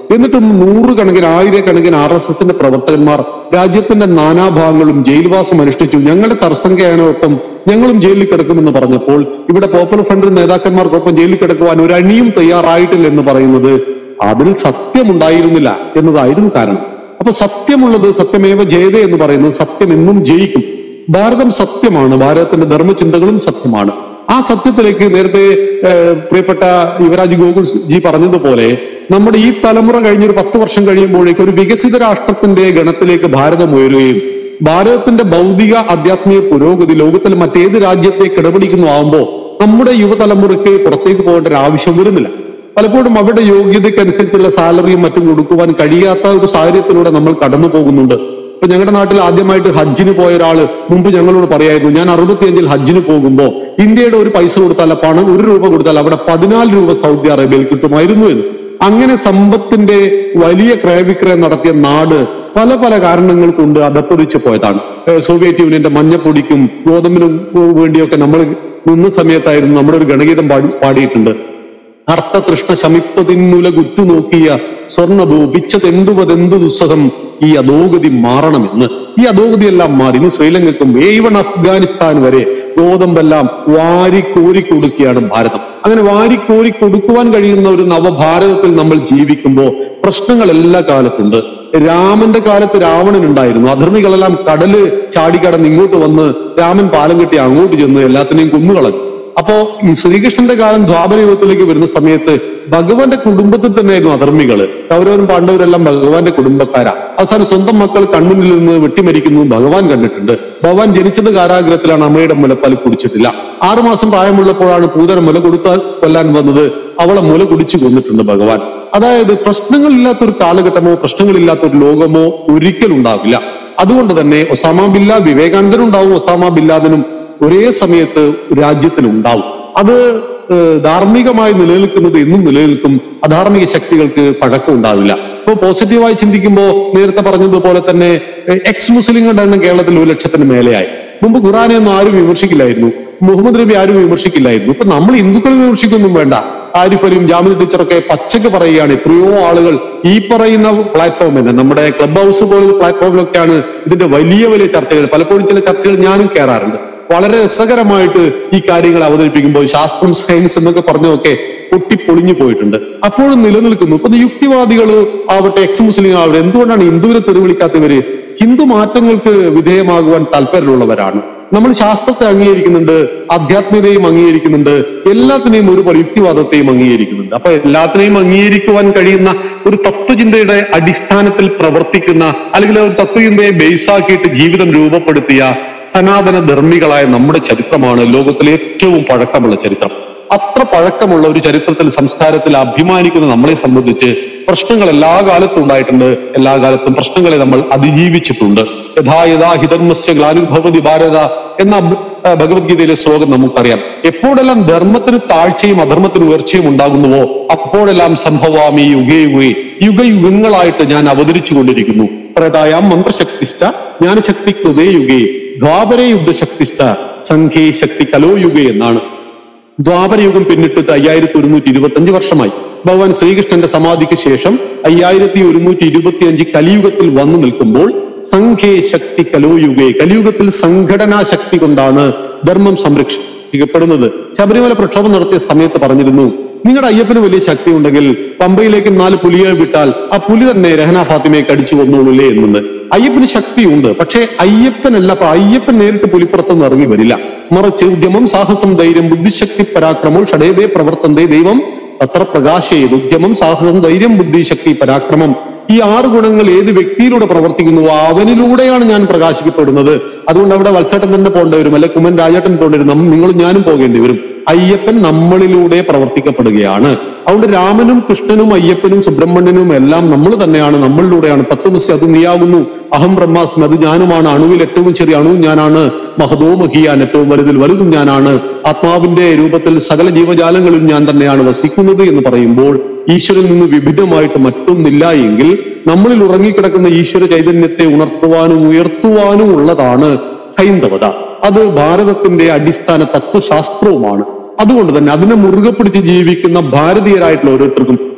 എന്നിട്ടും നൂറുകണക്കിന് ആയിരക്കണക്കിന് ആർ എസ് എസിന്റെ പ്രവർത്തകന്മാർ രാജ്യത്തിന്റെ നാനാഭാഗങ്ങളും ജയിൽവാസം അനുഷ്ഠിച്ചു ഞങ്ങളുടെ സർസംഘയാനൊപ്പം ഞങ്ങളും ജയിലിൽ കിടക്കുമെന്ന് പറഞ്ഞപ്പോൾ ഇവിടെ പോപ്പുലർ ഫ്രണ്ട് നേതാക്കന്മാർക്കൊപ്പം ജയിലിൽ കിടക്കുവാൻ ഒരു അണിയും തയ്യാറായിട്ടില്ല എന്ന് പറയുന്നത് അതിൽ സത്യമുണ്ടായിരുന്നില്ല എന്നതായിരുന്നു കാരണം അപ്പൊ സത്യമുള്ളത് സത്യമേവ ജയതേ എന്ന് പറയുന്നത് സത്യം എന്നും ജയിക്കും ഭാരതം സത്യമാണ് ഭാരതത്തിന്റെ ധർമ്മചിന്തകളും സത്യമാണ് ആ സത്യത്തിലേക്ക് നേരത്തെ ഏഹ്, പ്രിയപ്പെട്ട യുവരാജ് ഗോകുൽ ജി പറഞ്ഞതുപോലെ നമ്മുടെ ഈ തലമുറ കഴിഞ്ഞൊരു പത്ത് വർഷം കഴിയുമ്പോഴേക്ക് ഒരു വികസിത രാഷ്ട്രത്തിന്റെ ഗണത്തിലേക്ക് ഭാരതം ഉയരുകയും ഭാരതത്തിന്റെ ഭൗതിക ആധ്യാത്മിക പുരോഗതി ലോകത്തിൽ മറ്റേത് രാജ്യത്തെ കിടപിടിക്കുന്നു ആവുമ്പോൾ നമ്മുടെ യുവതലമുറയ്ക്ക് പുറത്തേക്ക് പോകേണ്ട ഒരു ആവശ്യം വരുന്നില്ല പലപ്പോഴും അവരുടെ യോഗ്യതയ്ക്കനുസരിച്ചുള്ള സാലറിയും മറ്റും കൊടുക്കുവാൻ കഴിയാത്ത ഒരു സാഹചര്യത്തിലൂടെ നമ്മൾ കടന്നു പോകുന്നുണ്ട് ഇപ്പൊ ഞങ്ങളുടെ നാട്ടിൽ ആദ്യമായിട്ട് ഹജ്ജിന് പോയ ഒരാള് മുമ്പ് ഞങ്ങളോട് പറയായിരുന്നു ഞാൻ അറുപത്തിയഞ്ചിൽ ഹജ്ജിന് പോകുമ്പോൾ ഇന്ത്യയുടെ ഒരു പൈസ കൊടുത്താൽ ആ പണം ഒരു രൂപ കൊടുത്താൽ അവിടെ പതിനാല് രൂപ സൗദി അറേബ്യയിൽ കിട്ടുമായിരുന്നു എന്ന് അങ്ങനെ സമ്പത്തിന്റെ വലിയ ക്രയവിക്രയം നടത്തിയ നാട് പല പല കാരണങ്ങൾ കൊണ്ട് അതപ്പൊരിച്ചു പോയതാണ് ഏഹ് സോവിയറ്റ് യൂണിയന്റെ മഞ്ഞപ്പൊടിക്കും ഗോതമ്പിനും വേണ്ടിയൊക്കെ നമ്മൾ നിന്ന സമയത്തായിരുന്നു നമ്മുടെ ഒരു ഗണഗീതം പാടി പാടിയിട്ടുണ്ട് അർത്ഥതൃഷ്ണ ശമിപ്പതിന്നുല കുറ്റു നോക്കിയ സ്വർണഭൂ പിച്ചതെന്തുവതെന്തു ദുസ്സഹം ഈ അധോഗതി മാറണമെന്ന് ഈ അധോഗതിയെല്ലാം മാറി ഇനി ശ്രീലങ്കയ്ക്കും ഏവൺ അഫ്ഗാനിസ്ഥാൻ വരെ ഗോതമ്പെല്ലാം വാരിക്കോരി കൊടുക്കുകയാണ് ഭാരതം അങ്ങനെ വാരിക്കോരി കൊടുക്കുവാൻ കഴിയുന്ന ഒരു നവഭാരതത്തിൽ നമ്മൾ ജീവിക്കുമ്പോൾ പ്രശ്നങ്ങൾ എല്ലാ കാലത്തുണ്ട് രാമന്റെ കാലത്ത് രാവണൻ ഉണ്ടായിരുന്നു അധർമ്മികളെല്ലാം കടല് ചാടിക്കടന്ന് ഇങ്ങോട്ട് വന്ന് രാമൻ പാലം കെട്ടി അങ്ങോട്ട് ചെന്ന് എല്ലാത്തിനെയും കൊന്നുകളഞ്ഞു അപ്പോ ഈ ശ്രീകൃഷ്ണന്റെ കാലം ദ്വാപര യുഗത്തിലേക്ക് വരുന്ന സമയത്ത് ഭഗവാന്റെ കുടുംബത്തിൽ തന്നെയായിരുന്നു അധർമ്മികള് കൗരവരും പാണ്ഡവരെല്ലാം ഭഗവാന്റെ കുടുംബക്കാരാ അവസാനം സ്വന്തം മക്കൾ കൺമുന്നിൽ നിന്ന് വെട്ടിമരിക്കുന്നു ഭഗവാൻ കണ്ടിട്ടുണ്ട് ഭഗവാൻ ജനിച്ചത് കാരാഗ്രഹത്തിലാണ് അമ്മയുടെ മുലപ്പാൽ കുടിച്ചിട്ടില്ല ആറുമാസം പ്രായമുള്ളപ്പോഴാണ് പൂതന മുല കൊടുത്താൽ കൊല്ലാൻ വന്നത് അവളെ മുല കുടിച്ചു കൊന്നിട്ടുണ്ട് ഭഗവാൻ അതായത് പ്രശ്നങ്ങളില്ലാത്ത ഒരു കാലഘട്ടമോ പ്രശ്നങ്ങളില്ലാത്ത ഒരു ലോകമോ ഒരിക്കലും ഉണ്ടാവില്ല അതുകൊണ്ട് തന്നെ ഒസാമ ബില്ല വിവേകാനന്ദനും ഉണ്ടാവും ഒസാമ ബില്ലാദിനും ഒരേ സമയത്ത് രാജ്യത്തിൽ ഉണ്ടാവും അത് ഏഹ്, ധാർമ്മികമായി നിലനിൽക്കുന്നത് എന്നും നിലനിൽക്കും അധാർമിക ശക്തികൾക്ക് പഴക്കം ഉണ്ടാവില്ല ഇപ്പൊ പോസിറ്റീവായി ചിന്തിക്കുമ്പോൾ നേരത്തെ പറഞ്ഞതുപോലെ തന്നെ ഏഹ്, എക്സ് മുസ്ലിങ്ങളുടെ എണ്ണം കേരളത്തിൽ ഒരു ലക്ഷത്തിന് മേലെയായി മുമ്പ് ഖുറാനെ ഒന്നും ആരും വിമർശിക്കില്ലായിരുന്നു മുഹമ്മദ് നബി ആരും വിമർശിക്കില്ലായിരുന്നു ഇപ്പൊ നമ്മൾ ഹിന്ദുക്കളെ വിമർശിക്കൊന്നും വേണ്ട ആരിഫ് അലിയും ജാമിദ് ടീച്ചറൊക്കെ പച്ചക്ക് പറയുകയാണ് എത്രയോ ആളുകൾ ഈ പറയുന്ന പ്ലാറ്റ്ഫോം തന്നെ നമ്മുടെ ക്ലബ് ഹൗസ് പോലുള്ള പ്ലാറ്റ്ഫോമിലൊക്കെയാണ് ഇതിന്റെ വലിയ വലിയ ചർച്ചകൾ പലപ്പോഴും ചില ചർച്ചകൾ ഞാനും കയറാറുണ്ട് വളരെ രസകരമായിട്ട് ഈ കാര്യങ്ങൾ അവതരിപ്പിക്കുമ്പോൾ ശാസ്ത്രം സയൻസ് എന്നൊക്കെ പറഞ്ഞൊക്കെ പൊട്ടിപ്പൊളിഞ്ഞു പോയിട്ടുണ്ട് അപ്പോഴും നിലനിൽക്കുന്നു ഇപ്പൊ യുക്തിവാദികൾ ആവട്ടെ എക്സ് മുസ്ലിം ആവട്ടെ എന്തുകൊണ്ടാണ് ഹിന്ദുവിനെ തെറിവിളിക്കാത്തവര് ഹിന്ദു മാറ്റങ്ങൾക്ക് വിധേയമാകുവാൻ താല്പര്യമുള്ളവരാണ് നമ്മൾ ശാസ്ത്രത്തെ അംഗീകരിക്കുന്നുണ്ട് ആധ്യാത്മികതയും അംഗീകരിക്കുന്നുണ്ട് എല്ലാത്തിനെയും ഒരുപോലെ യുക്തിവാദത്തെയും അംഗീകരിക്കുന്നുണ്ട് അപ്പൊ എല്ലാത്തിനെയും അംഗീകരിക്കുവാൻ കഴിയുന്ന ഒരു തത്വചിന്തയുടെ അടിസ്ഥാനത്തിൽ പ്രവർത്തിക്കുന്ന അല്ലെങ്കിൽ ഒരു തത്വചിന്തയെ ബേസാക്കിയിട്ട് ജീവിതം രൂപപ്പെടുത്തിയ സനാതന ധർമ്മികളായ നമ്മുടെ ചരിത്രമാണ് ലോകത്തിലെ ഏറ്റവും പഴക്കമുള്ള ചരിത്രം അത്ര പഴക്കമുള്ള ഒരു ചരിത്രത്തിൽ സംസ്കാരത്തിൽ അഭിമാനിക്കുന്ന നമ്മളെ സംബന്ധിച്ച് പ്രശ്നങ്ങൾ എല്ലാ കാലത്തും ഉണ്ടായിട്ടുണ്ട് എല്ലാ കാലത്തും പ്രശ്നങ്ങളെ നമ്മൾ അതിജീവിച്ചിട്ടുണ്ട് യഥാ യഥാ ഹിതന്മസ്യ ഗ്ലാനുഭവതി ഭാരത എന്ന ഭ- ആ, ഭഗവത്ഗീതയിലെ ശ്ലോകം നമുക്കറിയാം എപ്പോഴെല്ലാം ധർമ്മത്തിന് താഴ്ചയും അധർമ്മത്തിന് ഉയർച്ചയും ഉണ്ടാകുന്നുവോ അപ്പോഴെല്ലാം സംഭവാമി യുഗേ യുഗേ യുഗയുഗങ്ങളായിട്ട് ഞാൻ അവതരിച്ചു കൊണ്ടിരിക്കുന്നു പ്രേതായാം മന്ത്രശക്തിശ്ച ജ്ഞാനശക്തി കൃതേ യുഗേ ദ്വാപരേ യുദ്ധശക്തിശ്ച സംഘേ ശക്തി കലോ യുഗേ എന്നാണ് ദ്വാപരയുഗം പിന്നിട്ട് അയ്യായിരത്തി ഒരുന്നൂറ്റി ഇരുപത്തി അഞ്ച് വർഷമായി ഭഗവാൻ ശ്രീകൃഷ്ണന്റെ സമാധിക്ക് ശേഷം അയ്യായിരത്തി ഒരുന്നൂറ്റി ഇരുപത്തി അഞ്ച് കലിയുഗത്തിൽ വന്നു നിൽക്കുമ്പോൾ സംഘേ ശക്തി കലോയുഗേ കലിയുഗത്തിൽ സംഘടനാ ശക്തി കൊണ്ടാണ് ധർമ്മം സംരക്ഷിക്കപ്പെടുന്നത് ശബരിമല പ്രക്ഷോഭം നടത്തിയ സമയത്ത് പറഞ്ഞിരുന്നു നിങ്ങളുടെ അയ്യപ്പന് വലിയ ശക്തി ഉണ്ടെങ്കിൽ പമ്പയിലേക്ക് നാല് പുലിയെ വിട്ടാൽ ആ പുലി തന്നെ രഹന ഫാത്തിമയെ കടിച്ചു കൊന്നോളൂലേ എന്നത് അയ്യപ്പന് ശക്തിയുണ്ട് പക്ഷേ അയ്യപ്പനല്ല അപ്പൊ അയ്യപ്പൻ നേരിട്ട് പുലിപ്പുറത്തൊന്നും ഇറങ്ങി വരില്ല മറിച്ച് ഉദ്യമം സാഹസം ധൈര്യം ബുദ്ധിശക്തി പരാക്രമം ഷടേതേ പ്രവർത്തന്തേ ദൈവം അത്ര പ്രകാശേത് ഉദ്യമം സാഹസം ധൈര്യം ബുദ്ധിശക്തി പരാക്രമം ഈ ആറ് ഗുണങ്ങൾ ഏത് വ്യക്തിയിലൂടെ പ്രവർത്തിക്കുന്നുവോ അവനിലൂടെയാണ് ഞാൻ പ്രകാശിക്കപ്പെടുന്നത് അതുകൊണ്ട് അവിടെ വത്സേട്ടൻ തന്നെ പോകേണ്ടി വരും അല്ലെ കുമ്മൻ രാജേട്ടൻ പോകേണ്ടി വരും നമ്മ- നിങ്ങളും ഞാനും പോകേണ്ടി വരും അയ്യപ്പൻ നമ്മളിലൂടെ പ്രവർത്തിക്കപ്പെടുകയാണ് അതുകൊണ്ട് രാമനും കൃഷ്ണനും അയ്യപ്പനും സുബ്രഹ്മണ്യനും എല്ലാം നമ്മൾ തന്നെയാണ് നമ്മളിലൂടെയാണ് തത്വമസി അത് നീയാകുന്നു അഹം ബ്രഹ്മാസ്മി അത് ഞാനുമാണ് അണുവിൽ ഏറ്റവും ചെറിയ അണുവും ഞാനാണ് മഹദോ മഹിയാൻ ഏറ്റവും വലുതിൽ വലുതും ഞാനാണ് ആത്മാവിന്റെ രൂപത്തിൽ സകല ജീവജാലങ്ങളിലും ഞാൻ തന്നെയാണ് വസിക്കുന്നത് എന്ന് പറയുമ്പോൾ ഈശ്വരൻ നിന്ന് വിഭിന്നമായിട്ട് മറ്റൊന്നില്ല എങ്കിൽ നമ്മളിൽ ഉറങ്ങിക്കിടക്കുന്ന ഈശ്വര ചൈതന്യത്തെ ഉണർത്തുവാനും ഉയർത്തുവാനും ഉള്ളതാണ് ഹൈന്ദവത അത് ഭാരതത്തിന്റെ അടിസ്ഥാന തത്വശാസ്ത്രവുമാണ് അതുകൊണ്ട് തന്നെ അതിനെ മുറുകെ പിടിച്ച് ജീവിക്കുന്ന ഭാരതീയരായിട്ടുള്ള ഓരോരുത്തർക്കും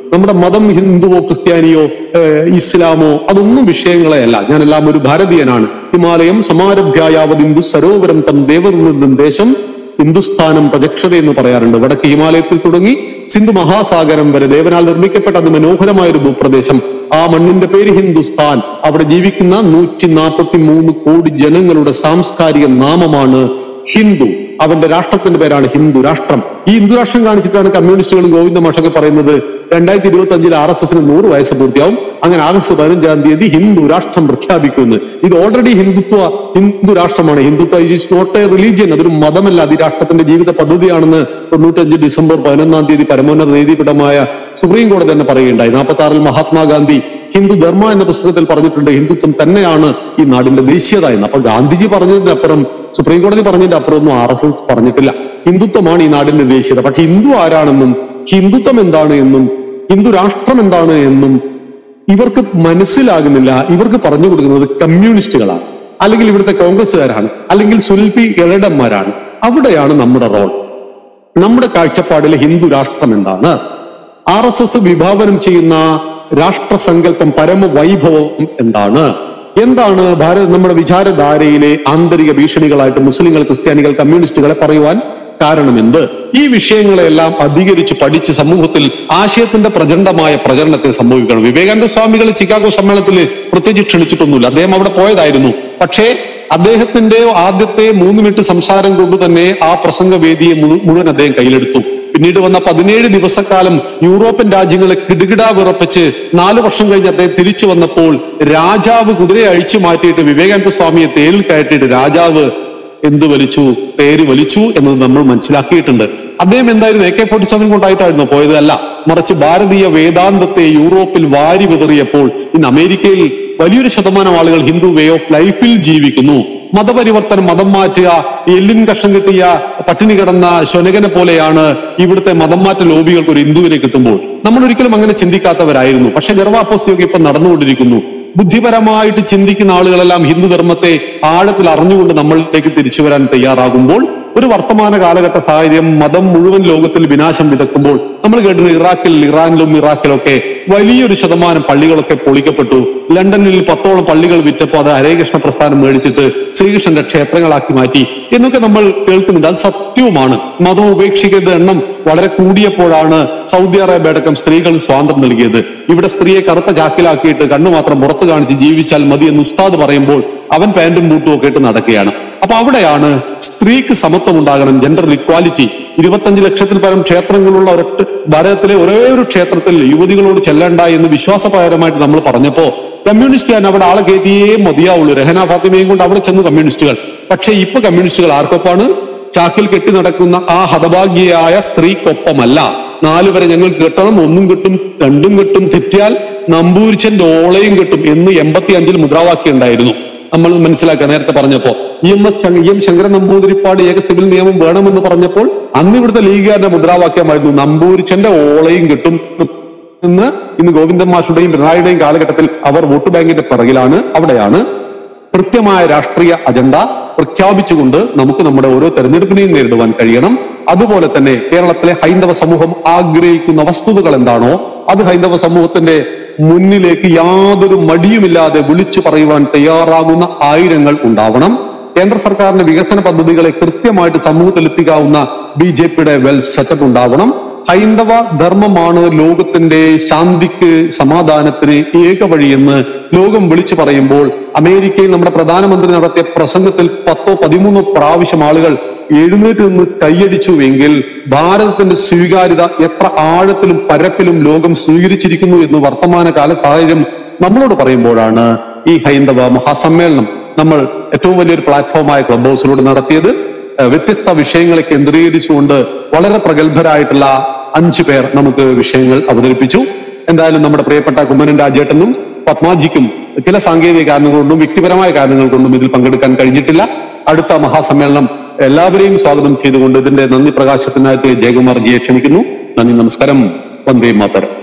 നമ്മുടെ മതം ഹിന്ദുവോ ക്രിസ്ത്യാനിയോ ഏഹ്, ഇസ്ലാമോ അതൊന്നും വിഷയങ്ങളെ അല്ല ഞാനെല്ലാം ഒരു ഭാരതീയനാണ് ഹിമാലയം സമാരഭ്യായാവത് ഹിന്ദു സരോവരം തം ദേവനിർദ്ദം ദേശം ഹിന്ദുസ്ഥാനം പ്രജക്ഷത എന്ന് പറയാറുണ്ട് വടക്ക് ഹിമാലയത്തിൽ തുടങ്ങി സിന്ധു മഹാസാഗരം വരെ ദേവനാൽ നിർമ്മിക്കപ്പെട്ട അതിമനോഹരമായ ഒരു ഭൂപ്രദേശം ആ മണ്ണിന്റെ പേര് ഹിന്ദുസ്ഥാൻ അവിടെ ജീവിക്കുന്ന നൂറ്റി നാൽപ്പത്തി മൂന്ന് കോടി ജനങ്ങളുടെ സാംസ്കാരിക നാമമാണ് ഹിന്ദു അവന്റെ രാഷ്ട്രത്തിന്റെ പേരാണ് ഹിന്ദു രാഷ്ട്രം ഈ ഹിന്ദു രാഷ്ട്രം കാണിച്ചിട്ടാണ് കമ്മ്യൂണിസ്റ്റുകളും ഗോവിന്ദ മാഷൊക്കെ പറയുന്നത് രണ്ടായിരത്തി ഇരുപത്തി അഞ്ചിൽ ആർ എസ് എസിന് നൂറ് വയസ്സ് പൂർത്തിയാവും അങ്ങനെ ആഗസ്റ്റ് പതിനഞ്ചാം തീയതി ഹിന്ദു രാഷ്ട്രം പ്രഖ്യാപിക്കുന്നു ഇത് ഓൾറെഡി ഹിന്ദുത്വ ഹിന്ദു രാഷ്ട്രമാണ് Hindutva is not a religion അതൊരു മതമല്ല അത് ഈ രാഷ്ട്രത്തിന്റെ ജീവിത പദ്ധതിയാണെന്ന് തൊണ്ണൂറ്റഞ്ച് ഡിസംബർ പതിനൊന്നാം തീയതി പരമോന്നത നീതിപീഠമായ സുപ്രീം കോടതി തന്നെ പറയുകയുണ്ടായി നാൽപ്പത്തി ആറിൽ മഹാത്മാഗാന്ധി ഹിന്ദു ധർമ്മ എന്ന പുസ്തകത്തിൽ പറഞ്ഞിട്ടുണ്ട് ഹിന്ദുത്വം തന്നെയാണ് ഈ നാടിന്റെ ദേശീയത എന്ന് അപ്പൊ ഗാന്ധിജി പറഞ്ഞതിനപ്പുറം സുപ്രീം കോടതി പറഞ്ഞതിന്റെ അപ്പുറം ഒന്നും ആർ എസ് എസ് പറഞ്ഞിട്ടില്ല ഹിന്ദുത്വമാണ് ഈ നാടിന്റെ ദേശീയത പക്ഷെ ഹിന്ദു ആരാണെന്നും ഹിന്ദുത്വം എന്താണ് എന്നും ഹിന്ദു രാഷ്ട്രം എന്താണ് എന്നും ഇവർക്ക് മനസ്സിലാകുന്നില്ല ഇവർക്ക് പറഞ്ഞു കൊടുക്കുന്നത് കമ്മ്യൂണിസ്റ്റുകളാണ് അല്ലെങ്കിൽ ഇവിടുത്തെ കോൺഗ്രസ്സുകാരാണ് അല്ലെങ്കിൽ സുൽപി ഇഴടന്മാരാണ് അവിടെയാണ് നമ്മുടെ റോൾ നമ്മുടെ കാഴ്ചപ്പാടിലെ ഹിന്ദു രാഷ്ട്രം എന്താണ് ആർ എസ് എസ് വിഭാവനം ചെയ്യുന്ന രാഷ്ട്രസങ്കല്പം പരമവൈഭവം എന്താണ് എന്താണ് ഭാരത നമ്മുടെ വിചാരധാരയിലെ ആന്തരിക ഭീഷണികളായിട്ട് മുസ്ലിങ്ങൾ ക്രിസ്ത്യാനികൾ കമ്മ്യൂണിസ്റ്റുകളെ പറയുവാൻ കാരണമെന്ത് ഈ വിഷയങ്ങളെല്ലാം അധികരിച്ച് പഠിച്ച് സമൂഹത്തിൽ ആശയത്തിന്റെ പ്രചണ്ഡമായ പ്രചരണത്തെ സംഭവിക്കണം വിവേകാനന്ദ സ്വാമികൾ ചിക്കാഗോ സമ്മേളനത്തിൽ പ്രത്യേകിച്ച് ക്ഷണിച്ചിട്ടൊന്നുമില്ല അദ്ദേഹം അവിടെ പോയതായിരുന്നു പക്ഷേ അദ്ദേഹത്തിന്റെ ആദ്യത്തെ മൂന്ന് മിനിറ്റ് സംസാരം കൊണ്ട് തന്നെ ആ പ്രസംഗവേദിയെ മുഴു- മുഴുവൻ അദ്ദേഹം കയ്യിലെടുത്തു പിന്നീട് വന്ന പതിനേഴ് ദിവസക്കാലം യൂറോപ്യൻ രാജ്യങ്ങളെ കിടുകിടാ വിറപ്പിച്ച് നാലു വർഷം കഴിഞ്ഞ് അദ്ദേഹം തിരിച്ചു വന്നപ്പോൾ രാജാവ് കുതിരയെ അഴിച്ചു മാറ്റിയിട്ട് വിവേകാനന്ദ സ്വാമിയെ തേരിൽ കയറ്റിയിട്ട് രാജാവ് എന്ത് വലിച്ചു തേര് വലിച്ചു എന്നത് നമ്മൾ മനസ്സിലാക്കിയിട്ടുണ്ട് അദ്ദേഹം എന്തായിരുന്നു എ കെ ഫോർട്ടി സെവൻ കൊണ്ടായിട്ടായിരുന്നു പോയത് അല്ല മറിച്ച് ഭാരതീയ വേദാന്തത്തെ യൂറോപ്പിൽ വാരി വിതറിയപ്പോൾ ഇന്ന് അമേരിക്കയിൽ വലിയൊരു ശതമാനം ആളുകൾ ഹിന്ദു വേ ഓഫ് ലൈഫിൽ ജീവിക്കുന്നു മതപരിവർത്തനം മതം മാറ്റുക എല്ലിൻ കഷ്ണം കിട്ടിയ പട്ടിണി കിടന്ന ശൊനകനെ പോലെയാണ് ഇവിടുത്തെ മതം മാറ്റ ലോബികൾക്ക് ഒരു ഹിന്ദുവിനെ കിട്ടുമ്പോൾ നമ്മൾ ഒരിക്കലും അങ്ങനെ ചിന്തിക്കാത്തവരായിരുന്നു പക്ഷെ ഗർഭാപ്പോസ്യൊക്കെ ഇപ്പൊ നടന്നുകൊണ്ടിരിക്കുന്നു ബുദ്ധിപരമായിട്ട് ചിന്തിക്കുന്ന ആളുകളെല്ലാം ഹിന്ദുധർമ്മത്തെ ആഴത്തിൽ അറിഞ്ഞുകൊണ്ട് നമ്മളിലേക്ക് തിരിച്ചു വരാൻ തയ്യാറാകുമ്പോൾ ഒരു വർത്തമാന കാലഘട്ട സാഹചര്യം മതം മുഴുവൻ ലോകത്തിൽ വിനാശം വിതക്കുമ്പോൾ നമ്മൾ കേട്ടിട്ടുണ്ട് ഇറാഖിൽ ഇറാനിലും ഇറാഖിലൊക്കെ വലിയൊരു ശതമാനം പള്ളികളൊക്കെ പൊളിക്കപ്പെട്ടു ലണ്ടനിൽ പത്തോളം പള്ളികൾ വിറ്റപ്പോൾ അത് ഹരേ കൃഷ്ണ പ്രസ്ഥാനം മേടിച്ചിട്ട് ശ്രീകൃഷ്ണന്റെ ക്ഷേത്രങ്ങളാക്കി മാറ്റി എന്നൊക്കെ നമ്മൾ കേൾക്കുന്നുണ്ട് അത് സത്യവുമാണ് മതം ഉപേക്ഷിക്കുന്ന എണ്ണം വളരെ കൂടിയപ്പോഴാണ് സൗദി അറേബ്യ അടക്കം സ്ത്രീകൾ സ്വാതന്ത്ര്യം നൽകിയത് ഇവിടെ സ്ത്രീയെ കറുത്ത ചാക്കിലാക്കിയിട്ട് കണ്ണു മാത്രം പുറത്ത് കാണിച്ച് ജീവിച്ചാൽ മതി എന്ന് ഉസ്താദ് പറയുമ്പോൾ അവൻ പാന്റും ബൂട്ടും ഒക്കെ ഇട്ട് നടക്കുകയാണ് അപ്പൊ അവിടെയാണ് സ്ത്രീക്ക് സമത്വം ഉണ്ടാകണം ജെൻഡർ ഇക്വാലിറ്റി ഇരുപത്തഞ്ച് ലക്ഷത്തിൽ പരം ക്ഷേത്രങ്ങളുള്ള ഒരൊറ്റ ഭാരതത്തിലെ ഒരേ ഒരു ക്ഷേത്രത്തിൽ യുവതികളോട് ചെല്ലണ്ട എന്ന് വിശ്വാസപരമായിട്ട് നമ്മൾ പറഞ്ഞപ്പോ കമ്മ്യൂണിസ്റ്റ് അവിടെ ആളെ കയറ്റിയേ മതിയാവുള്ളൂ രഹന ഫാത്തിമയും കൊണ്ട് അവിടെ ചെന്നു കമ്മ്യൂണിസ്റ്റുകൾ പക്ഷെ ഇപ്പൊ കമ്മ്യൂണിസ്റ്റുകൾ ആർക്കൊപ്പാണ് ചാക്കിൽ കെട്ടി നടക്കുന്ന ആ ഹതഭാഗ്യയായ സ്ത്രീക്കൊപ്പമല്ല നാല് വരെ ഞങ്ങൾക്ക് കെട്ടണം ഒന്നും കിട്ടും രണ്ടും കിട്ടും തെറ്റിയാൽ നമ്പൂരിച്ചന്റെ ഓളയും കിട്ടും എന്ന് എൺപത്തി അഞ്ചിൽ മുദ്രാവാക്യം ഉണ്ടായിരുന്നു നമ്മൾ മനസ്സിലാക്കുക നേരത്തെ പറഞ്ഞപ്പോ E M S E M Sankaran Namboodiripad ഏക സിവിൽ നിയമം വേണമെന്ന് പറഞ്ഞപ്പോൾ അന്ന് ഇവിടുത്തെ ലീഗുകാരുടെ മുദ്രാവാക്യമായിരുന്നു നമ്പൂരിച്ചന്റെ ഓളയും കിട്ടും എന്ന് ഇന്ന് ഗോവിന്ദൻ മാഷുടെയും പിണറായിയുടെയും കാലഘട്ടത്തിൽ അവർ വോട്ട് ബാങ്കിന്റെ പിറകിലാണ് അവിടെയാണ് കൃത്യമായ രാഷ്ട്രീയ അജണ്ട പ്രഖ്യാപിച്ചുകൊണ്ട് നമുക്ക് നമ്മുടെ ഓരോ തെരഞ്ഞെടുപ്പിനെയും നേരിടുവാൻ കഴിയണം അതുപോലെ തന്നെ കേരളത്തിലെ ഹൈന്ദവ സമൂഹം ആഗ്രഹിക്കുന്ന വസ്തുതകൾ എന്താണോ അത് ഹൈന്ദവ സമൂഹത്തിന്റെ മുന്നിലേക്ക് യാതൊരു മടിയുമില്ലാതെ വിളിച്ചു പറയുവാൻ തയ്യാറാകുന്ന ആയിരങ്ങൾ ഉണ്ടാവണം കേന്ദ്ര സർക്കാരിന്റെ വികസന പദ്ധതികളെ കൃത്യമായിട്ട് സമൂഹത്തിൽ എത്തിക്കാവുന്ന ബി ജെ പിയുടെ വെൽ സെറ്റപ്പ് ഉണ്ടാവണം ഹൈന്ദവ ധർമ്മമാണ് ലോകത്തിന്റെ ശാന്തിക്ക് സമാധാനത്തിന് ഏക വഴിയെന്ന് ലോകം വിളിച്ചു പറയുമ്പോൾ അമേരിക്കയിൽ നമ്മുടെ പ്രധാനമന്ത്രി നടത്തിയ പ്രസംഗത്തിൽ പത്തോ പതിമൂന്നോ പ്രാവശ്യം ആളുകൾ എഴുന്നേറ്റ് നിന്ന് കൈയടിച്ചുവെങ്കിൽ ഭാരതത്തിന്റെ സ്വീകാര്യത എത്ര ആഴത്തിലും പരപ്പിലും ലോകം സ്വീകരിച്ചിരിക്കുന്നു എന്ന് വർത്തമാനകാല സാഹചര്യം നമ്മളോട് പറയുമ്പോഴാണ് ഈ ഹൈന്ദവ മഹാസമ്മേളനം നമ്മൾ ഏറ്റവും വലിയൊരു പ്ലാറ്റ്ഫോമായ ക്ലബ് ഹൗസിലൂടെ നടത്തിയത് ഏഹ് വ്യത്യസ്ത വിഷയങ്ങളെ കേന്ദ്രീകരിച്ചുകൊണ്ട് വളരെ പ്രഗത്ഭരായിട്ടുള്ള അഞ്ചു പേർ നമുക്ക് വിഷയങ്ങൾ അവതരിപ്പിച്ചു എന്തായാലും നമ്മുടെ പ്രിയപ്പെട്ട കുമ്മനൻ രാജേട്ടനും പത്മാജിക്കും ചില സാങ്കേതിക കാരണങ്ങൾ കൊണ്ടും വ്യക്തിപരമായ കാരണങ്ങൾ കൊണ്ടും ഇതിൽ പങ്കെടുക്കാൻ കഴിഞ്ഞിട്ടില്ല അടുത്ത മഹാസമ്മേളനം എല്ലാവരെയും സ്വാഗതം ചെയ്തുകൊണ്ട് ഇതിന്റെ നന്ദി പ്രകാശത്തിനായിട്ട് ജയകുമാർ ജിയെ ക്ഷണിക്കുന്നു നന്ദി നമസ്കാരം വന്ദേ മാതരം